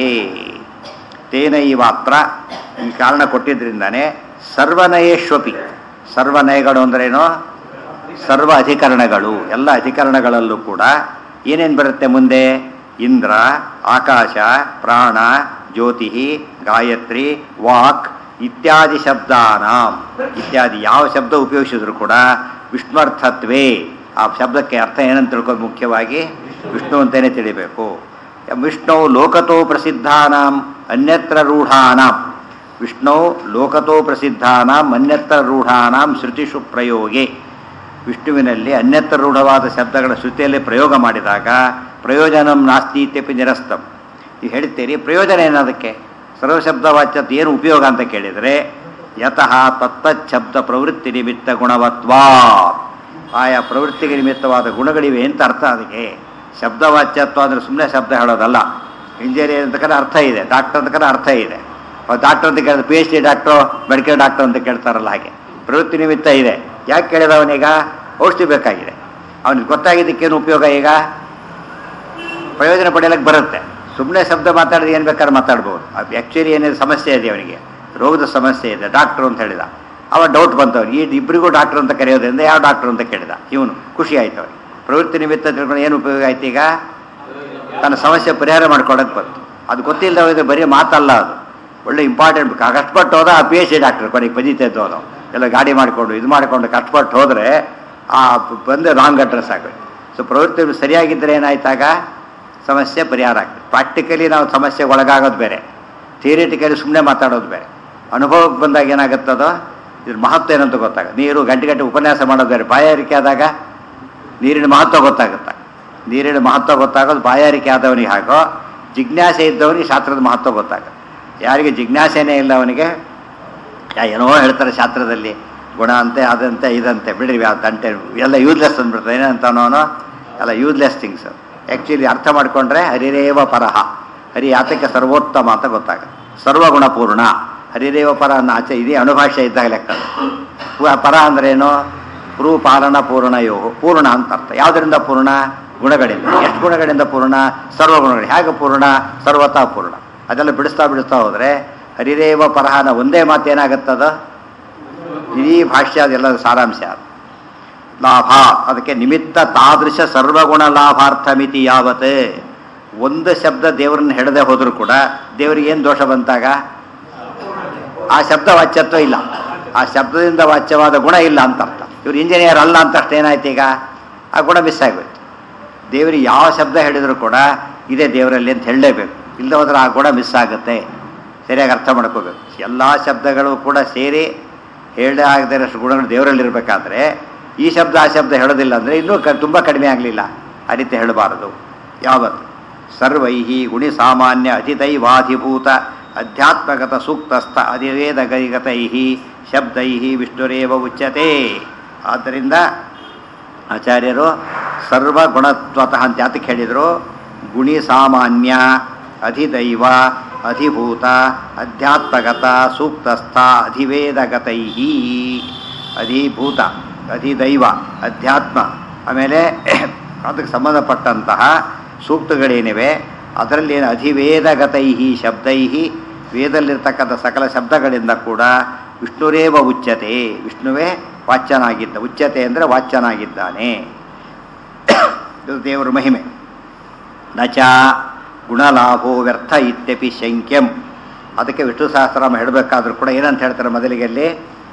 ತೇನೈವಾತ್ರ ಈ ಕಾರಣ ಕೊಟ್ಟಿದ್ದರಿಂದಾನೆ ಸರ್ವನಯೇಶ್ವಪಿ ಸರ್ವನಯಗಳು ಅಂದ್ರೇನು ಸರ್ವ ಅಧಿಕರಣಗಳು ಎಲ್ಲ ಅಧಿಕರಣಗಳಲ್ಲೂ ಕೂಡ ಏನೇನು ಬರುತ್ತೆ ಮುಂದೆ ಇಂದ್ರ ಆಕಾಶ ಪ್ರಾಣ ಜ್ಯೋತಿ ಗಾಯತ್ರಿ ವಾಕ್ ಇತ್ಯಾದಿ ಶಬ್ದಾನಾಂ ಇತ್ಯಾದಿ ಯಾವ ಶಬ್ದ ಉಪಯೋಗಿಸಿದ್ರು ಕೂಡ ವಿಷ್ಣುರ್ಥತ್ವೇ ಆ ಶಬ್ದಕ್ಕೆ ಅರ್ಥ ಏನಂತ ತಿಳ್ಕೊಂಡು ಮುಖ್ಯವಾಗಿ ವಿಷ್ಣು ಅಂತಲೇ ತಿಳಿಬೇಕು ವಿಷ್ಣು ಲೋಕತೋ ಪ್ರಸಿದ್ಧಾನಾಂ ಅನ್ಯತ್ರ ರೂಢಾನಾಂ ವಿಷ್ಣು ಲೋಕತೋ ಪ್ರಸಿದ್ಧಾನಾಂ ಅನ್ಯತ್ರ ರೂಢಾನಾಂ ಶ್ರುತಿಷು ಪ್ರಯೋಗೆ ವಿಷ್ಣುವಿನಲ್ಲಿ ಅನ್ಯತ್ರ ರೂಢವಾದ ಶಬ್ದಗಳ ಶ್ರುತಿಯಲ್ಲಿ ಪ್ರಯೋಗ ಮಾಡಿದಾಗ ಪ್ರಯೋಜನಂ ನಾಸ್ತಿ ಇತ್ಯಪಿ ನಿರಸ್ತಂ ನೀವು ಹೇಳ್ತೀರಿ ಪ್ರಯೋಜನ ಏನದಕ್ಕೆ ಸರ್ವಶಬ್ದವಾಚ್ಯತ್ ಏನು ಉಪಯೋಗ ಅಂತ ಕೇಳಿದರೆ ಯತಃ ತತ್ತಚ್ಛಬ್ದ ಪ್ರವೃತ್ತಿ ನಿಮಿತ್ತ ಗುಣವತ್ವಾ ಆಯಾ ಪ್ರವೃತ್ತಿಗೆ ನಿಮಿತ್ತವಾದ ಗುಣಗಳಿವೆ ಅಂತ ಅರ್ಥ ಅದಕ್ಕೆ ಶಬ್ದವಾಚ್ಯತ್ವ ಅಂದರೆ ಸುಮ್ಮನೆ ಶಬ್ದ ಹೇಳೋದಲ್ಲ ಇಂಜಿನಿಯರ್ ಅಂತ ಕಡೆ ಅರ್ಥ ಇದೆ ಡಾಕ್ಟರ್ ಅಂತ ಕಡೆ ಅರ್ಥ ಇದೆ ಡಾಕ್ಟರ್ ಅಂತ ಕೇಳಿದ್ರೆ P H D doctor medical doctor ಅಂತ ಕೇಳ್ತಾರಲ್ಲ ಹಾಗೆ ಪ್ರವೃತ್ತಿ ನಿಮಿತ್ತ ಇದೆ ಯಾಕೆ ಕೇಳಿದವನೀಗ ಔಷಧಿ ಬೇಕಾಗಿದೆ ಅವನಿಗೆ ಗೊತ್ತಾಗಿದ್ದಕ್ಕೇನು ಉಪಯೋಗ ಈಗ ಪ್ರಯೋಜನ ಪಡೆಯಲಿಕ್ಕೆ ಬರುತ್ತೆ ಸುಮ್ಮನೆ ಶಬ್ದ ಮಾತಾಡಿದ್ರೆ ಏನು ಬೇಕಾದ್ರೆ ಮಾತಾಡ್ಬೋದು ಆ್ಯಕ್ಚುಲಿ ಏನಿದೆ ಸಮಸ್ಯೆ ಇದೆ ಅವನಿಗೆ ರೋಗದ ಸಮಸ್ಯೆ ಇದೆ ಡಾಕ್ಟ್ರು ಅಂತ ಹೇಳಿದ ಅವ ಡೌಟ್ ಬಂತವ್ರು ಈ ಇಬ್ಬರಿಗೂ ಡಾಕ್ಟ್ರು ಅಂತ ಕರೆಯೋದ್ರಿಂದ ಯಾವ ಡಾಕ್ಟ್ರು ಅಂತ ಕೇಳಿದ ಇವನು ಖುಷಿ ಆಯ್ತು ಅವನಿಗೆ ಪ್ರವೃತ್ತಿ ನಿಮಿತ್ತ ತಿಳ್ಕೊಂಡು ಏನು ಉಪಯೋಗ ಆಯ್ತು ಈಗ ತನ್ನ ಸಮಸ್ಯೆ ಪರಿಹಾರ ಮಾಡ್ಕೊಳಕ್ಕೆ ಬಂತು ಅದು ಗೊತ್ತಿಲ್ಲದೆ ಹೋದ್ರೆ ಬರೀ ಮಾತಲ್ಲ ಅದು ಒಳ್ಳೆ ಇಂಪಾರ್ಟೆಂಟ್ ಕಷ್ಟಪಟ್ಟು ಹೋದ ಆ ಪಿ ಎಚ್ ಡಿ ಡಾಕ್ಟರ್ ಕೊನೆಗೆ ಪಜಿತೈತೆ ಹೋದ ಎಲ್ಲ ಗಾಡಿ ಮಾಡಿಕೊಂಡು ಇದು ಮಾಡಿಕೊಂಡು ಕಷ್ಟಪಟ್ಟು ಹೋದರೆ ಆ ಬಂದು ರಾಂಗ್ ಅಡ್ರೆಸ್ ಆಗೋದು ಸೊ ಪ್ರವೃತ್ತಿ ಸರಿಯಾಗಿದ್ದರೆ ಏನಾಯ್ತಾಗ ಸಮಸ್ಯೆ ಪರಿಹಾರ ಆಗ್ತದೆ ಪ್ರಾಕ್ಟಿಕಲಿ ನಾವು ಸಮಸ್ಯೆಗೆ ಒಳಗಾಗೋದು ಬೇರೆ ಥಿಯರಿಟಿಕಲಿ ಸುಮ್ಮನೆ ಮಾತಾಡೋದು ಬೇರೆ ಅನುಭವಕ್ಕೆ ಬಂದಾಗ ಏನಾಗುತ್ತದೋ ಇದ್ರ ಮಹತ್ವ ಏನಂತ ಗೊತ್ತಾಗ ನೀರು ಗಂಟೆ ಗಂಟೆ ಉಪನ್ಯಾಸ ಮಾಡೋದು ಬೇರೆ ಬಾಯಾರಿಕೆ ಆದಾಗ ನೀರಿನ ಮಹತ್ವ ಗೊತ್ತಾಗುತ್ತೆ ನೀರಿನ ಮಹತ್ವ ಗೊತ್ತಾಗೋದು ಬಾಯಾರಿಕೆ ಆದವನಿಗೆ ಹಾಗೋ ಜಿಜ್ಞಾಸೆ ಇದ್ದವನಿಗೆ ಶಾಸ್ತ್ರದ ಮಹತ್ವ ಗೊತ್ತಾಗುತ್ತೆ ಯಾರಿಗೆ ಜಿಜ್ಞಾಸೆನೇ ಇಲ್ಲ ಅವನಿಗೆ ಯಾ ಏನೋ ಹೇಳ್ತಾರೆ ಶಾಸ್ತ್ರದಲ್ಲಿ ಗುಣ ಅಂತೆ ಅದಂತೆ ಇದಂತೆ ಬಿಡ್ರಿ ಯಾವ ತಂಟೆ ಎಲ್ಲ ಯೂಸ್ಲೆಸ್ ಅಂದ್ಬಿಡ್ತಾರೆ ಏನಂತನೋನು ಎಲ್ಲ ಯೂಸ್ಲೆಸ್ ಥಿಂಗ್ಸ್ ಆ್ಯಕ್ಚುಲಿ ಅರ್ಥ ಮಾಡಿಕೊಂಡ್ರೆ ಹರಿರೇವ ಪರಹ ಹರಿ ಯಾತಕ್ಕೆ ಸರ್ವೋತ್ತಮ ಅಂತ ಗೊತ್ತಾಗುತ್ತೆ ಸರ್ವಗುಣಪೂರ್ಣ ಹರಿರೇವ ಪರ ಅನ್ನೋ ಆಚೆ ಇದೇ ಅಣುಭಾಷೆ ಇದ್ದಾಗ ಲೆಕ್ಕ ಪು- ಪರ ಅಂದ್ರೇನು ಪೃ ಪಾಲನ ಪೂರ್ಣ ಯೋ ಪೂರ್ಣ ಅಂತ ಅರ್ಥ ಯಾವುದರಿಂದ ಪೂರ್ಣ ಗುಣಗಳಿಂದ ಎಷ್ಟು ಗುಣಗಳಿಂದ ಪೂರ್ಣ ಸರ್ವಗುಣಗಳು ಹೇಗೆ ಪೂರ್ಣ ಸರ್ವತಾ ಪೂರ್ಣ ಅದೆಲ್ಲ ಬಿಡಿಸ್ತಾ ಬಿಡಿಸ್ತಾ ಹೋದರೆ ಹರಿರೇವ ಪರಹನ ಒಂದೇ ಮಾತು ಏನಾಗುತ್ತದ ಇಡೀ ಭಾಷ್ಯ ಅದೆಲ್ಲ ಸಾರಾಂಶ ಅದು ಲಾಭ ಅದಕ್ಕೆ ನಿಮಿತ್ತ ತಾದೃಶ ಸರ್ವಗುಣ ಲಾಭಾರ್ಥಮಿತಿ ಯಾವತ್ ಒಂದು ಶಬ್ದ ದೇವರನ್ನ ಹಿಡದೆ ಹೋದರೂ ಕೂಡ ದೇವರಿಗೆ ಏನು ದೋಷ ಬಂತಾಗ ಆ ಶಬ್ದ ವಾಚ್ಯತ್ವ ಇಲ್ಲ ಆ ಶಬ್ದದಿಂದ ವಾಚ್ಯವಾದ ಗುಣ ಇಲ್ಲ ಅಂತ ಅರ್ಥ ಇವ್ರು ಇಂಜಿನಿಯರ್ ಅಲ್ಲ ಅಂತ ಅಷ್ಟೇ ಏನಾಯ್ತು ಈಗ ಆ ಗುಣ ಮಿಸ್ ಆಗೋಯ್ತು ದೇವರಿಗೆ ಯಾವ ಶಬ್ದ ಹೇಳಿದ್ರು ಕೂಡ ಇದೇ ದೇವರಲ್ಲಿ ಅಂತ ಹೇಳಲೇಬೇಕು ಇಲ್ಲದೆ ಹೋದ್ರೆ ಆ ಗುಣ ಮಿಸ್ ಆಗುತ್ತೆ ಸರಿಯಾಗಿ ಅರ್ಥ ಮಾಡ್ಕೋಬೇಕು ಎಲ್ಲ ಶಬ್ದಗಳು ಕೂಡ ಸೇರಿ ಹೇಳದೆ ಆಗದೇ ಇರೋಷ್ಟು ಗುಣಗಳು ದೇವರಲ್ಲಿ ಇರಬೇಕಾದ್ರೆ ಈ ಶಬ್ದ ಆ ಶಬ್ದ ಹೇಳೋದಿಲ್ಲ ಅಂದರೆ ಇನ್ನೂ ಕ ತುಂಬ ಕಡಿಮೆ ಆಗಲಿಲ್ಲ ಆ ರೀತಿ ಹೇಳಬಾರದು ಯಾವತ್ತು ಸರ್ವೈಹಿ ಗುಣಿ ಸಾಮಾನ್ಯ ಅತಿದೈವಾಧಿಭೂತ ಅಧ್ಯಾತ್ಮಗತ ಸೂಕ್ತಸ್ಥ ಅಧಿವೇದಗೈಗತೈ ಶಬ್ದೈ ವಿಷ್ಣುರೇವ ಉಚ್ಯತೆ ಆದ್ದರಿಂದ ಆಚಾರ್ಯರು ಸರ್ವಗುಣತ್ವತಃ ಅಂತ ಯಾತಕ್ಕೆ ಹೇಳಿದರು ಗುಣಿ ಸಾಮಾನ್ಯ ಅಧಿದೈವ ಅಧಿಭೂತ ಅಧ್ಯಾತ್ಮಗತ ಸೂಕ್ತಸ್ಥ ಅಧಿವೇದಗತೈ ಅಧಿಭೂತ ಅಧಿದೈವ ಅಧ್ಯಾತ್ಮ ಆಮೇಲೆ ಅದಕ್ಕೆ ಸಂಬಂಧಪಟ್ಟಂತಹ ಸೂಕ್ತಗಳೇನಿವೆ ಅದರಲ್ಲಿ ಏನು ಅಧಿವೇದಗತೈ ಶಬ್ದೈ ವೇದಲ್ಲಿರ್ತಕ್ಕಂಥ ಸಕಲ ಶಬ್ದಗಳಿಂದ ಕೂಡ ವಿಷ್ಣುರೇವ ಉಚ್ಯತೆ ವಿಷ್ಣುವೇ ವಾಚ್ಯನಾಗಿದ್ದ ಉಚ್ಯತೆ ಅಂದರೆ ವಾಚ್ಯನಾಗಿದ್ದಾನೆ ಇದು ದೇವರ ಮಹಿಮೆ ನಚ ಗುಣಲಾಭೋ ವ್ಯರ್ಥ ಇತ್ಯಪಿ ಶಂಕ್ಯಂ ಅದಕ್ಕೆ ವಿಷ್ಣು ಸಹಸ್ರನಾಮ ಹೇಳಬೇಕಾದ್ರೂ ಕೂಡ ಏನಂತ ಹೇಳ್ತಾರೆ ಮೊದಲಿಗೆ ಅಲ್ಲಿ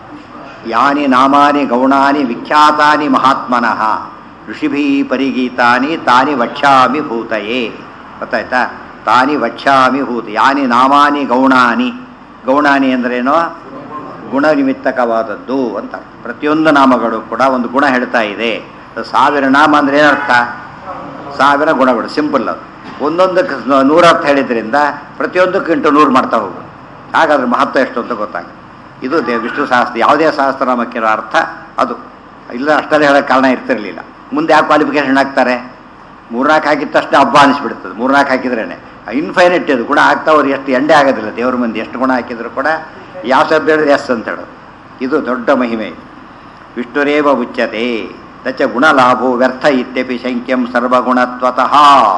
ಯಾನಿ ನಾಮಾನಿ ಗೌಣಾನಿ ವಿಖ್ಯಾತಾನಿ ಮಹಾತ್ಮನಃ ಋಷಿಭಿ ಪರಿಗೀತಾನಿ ತಾನಿ ವಕ್ಷ್ಯಾಮಿ ಭೂತಯೇ ಗೊತ್ತಾಯ್ತಾ ತಾನಿ ವಕ್ಷ್ಯಾಮಿ ಭೂತ ಯಾನಿ ನಾಮಾನಿ ಗೌಣಾನಿ ಗೌಣಾನಿ ಅಂದ್ರೇನೋ ಗುಣ ನಿಮಿತ್ತಕವಾದದ್ದು ಅಂತ ಅರ್ಥ. ಪ್ರತಿಯೊಂದು ನಾಮಗಳು ಕೂಡ ಒಂದು ಗುಣ ಹೇಳ್ತಾ ಇದೆ ಸಾವಿರ ನಾಮ ಅಂದ್ರೆ ಏನರ್ಥ ಸಾವಿರ ಗುಣಗಳು ಸಿಂಪಲ್ ಅದು ಒಂದೊಂದಕ್ಕೆ ನೂರ ಅರ್ಥ ಹೇಳಿದ್ರಿಂದ ಪ್ರತಿಯೊಂದಕ್ಕೂ ಇಂಟು ನೂರು ಮಾಡ್ತಾ ಹೋಗು ಹಾಗಾದ್ರೆ ಮಹತ್ವ ಎಷ್ಟು ಅಂತ ಗೊತ್ತಾಗುತ್ತೆ ಇದು ದೇ ವಿಷ್ಣು ಸಹಸ್ರ ಯಾವುದೇ ಸಹಸ್ರನಾಮಕ್ಕಿರೋ ಅರ್ಥ ಅದು ಇಲ್ಲ ಅಷ್ಟಲ್ಲೇ ಹೇಳೋಕ್ಕೆ ಕಾರಣ ಇರ್ತಿರ್ಲಿಲ್ಲ ಮುಂದೆ ಯಾವ ಕ್ವಾಲಿಫಿಕೇಶನ್ ಹಾಕ್ತಾರೆ ಮೂರ್ನಾಲ್ಕು ಹಾಕಿದ ತಕ್ಷಣ ಹಬ್ಬ ಅನಿಸ್ಬಿಡ್ತದೆ ಮೂರ್ನಾಲ್ಕು ಹಾಕಿದ್ರೇನೆ ಇನ್ಫೈನೈಟ್ ಇದು ಗುಣ ಆಗ್ತಾ ಅವ್ರು ಎಷ್ಟು ಎಂಡೆ ಆಗೋದಿಲ್ಲ ದೇವ್ರ ಮಂದಿ ಎಷ್ಟು ಗುಣ ಹಾಕಿದ್ರು ಕೂಡ ಯಾವ ಶಬ್ದ ಹೇಳಿದ್ರೆ ಎಸ್ ಅಂತ ಹೇಳೋದು ಇದು ದೊಡ್ಡ ಮಹಿಮೆ ಇದು ವಿಷ್ಣುರೇವ ಉಚ್ಯತೆ ದಚ ಗುಣಲಾಭೋ ವ್ಯರ್ಥ ಇತ್ಯಪಿ ಶಂಕ್ಯಂ ಸರ್ವಗುಣತ್ವತಃ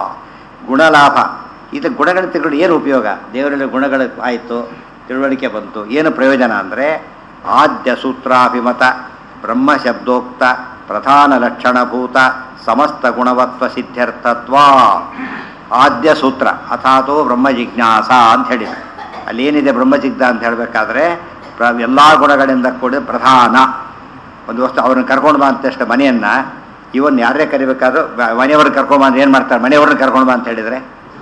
ಗುಣಲಾಭ ಇದು ಗುಣಗಳ ತಿಳ್ಕೊಂಡು ಏನು ಉಪಯೋಗ ದೇವರಲ್ಲಿ ಗುಣಗಳು ಆಯಿತು ತಿಳುವಳಿಕೆ ಬಂತು ಏನು ಪ್ರಯೋಜನ ಅಂದರೆ ಆದ್ಯ ಸೂತ್ರಾಭಿಮತ ಬ್ರಹ್ಮ ಶಬ್ದೋಕ್ತ ಪ್ರಧಾನ ಲಕ್ಷಣಭೂತ ಸಮಸ್ತ ಗುಣವತ್ವ ಸಿದ್ಧ್ಯರ್ಥತ್ವ ಆದ್ಯ ಸೂತ್ರ ಅಥಾತೋ ಬ್ರಹ್ಮ ಜಿಜ್ಞಾಸ ಅಂತ ಹೇಳಿದ್ರು ಅಲ್ಲೇನಿದೆ ಬ್ರಹ್ಮ ಜಿಜ್ಞ ಅಂತ ಹೇಳಬೇಕಾದ್ರೆ ಎಲ್ಲ ಗುಣಗಳಿಂದ ಕೂಡ ಪ್ರಧಾನ ಒಂದು ವಸ್ತು ಅವ್ರನ್ನ ಕರ್ಕೊಂಡು ಬಾ ಅಂತಷ್ಟ ಮನೆಯನ್ನ ಇವನ್ ಯಾರೇ ಕರಿಬೇಕಾದ್ರೂ ಬ- ಮನೆಯವ್ರನ್ನ ಕರ್ಕೊಂಡ್ ಬಂದು ಏನು ಮಾಡ್ತಾರೆ ಮನೆಯವ್ರನ್ನ ಕರ್ಕೊಂಡು ಬಾ ಅಂತ ಹೇಳಿದ್ರೆ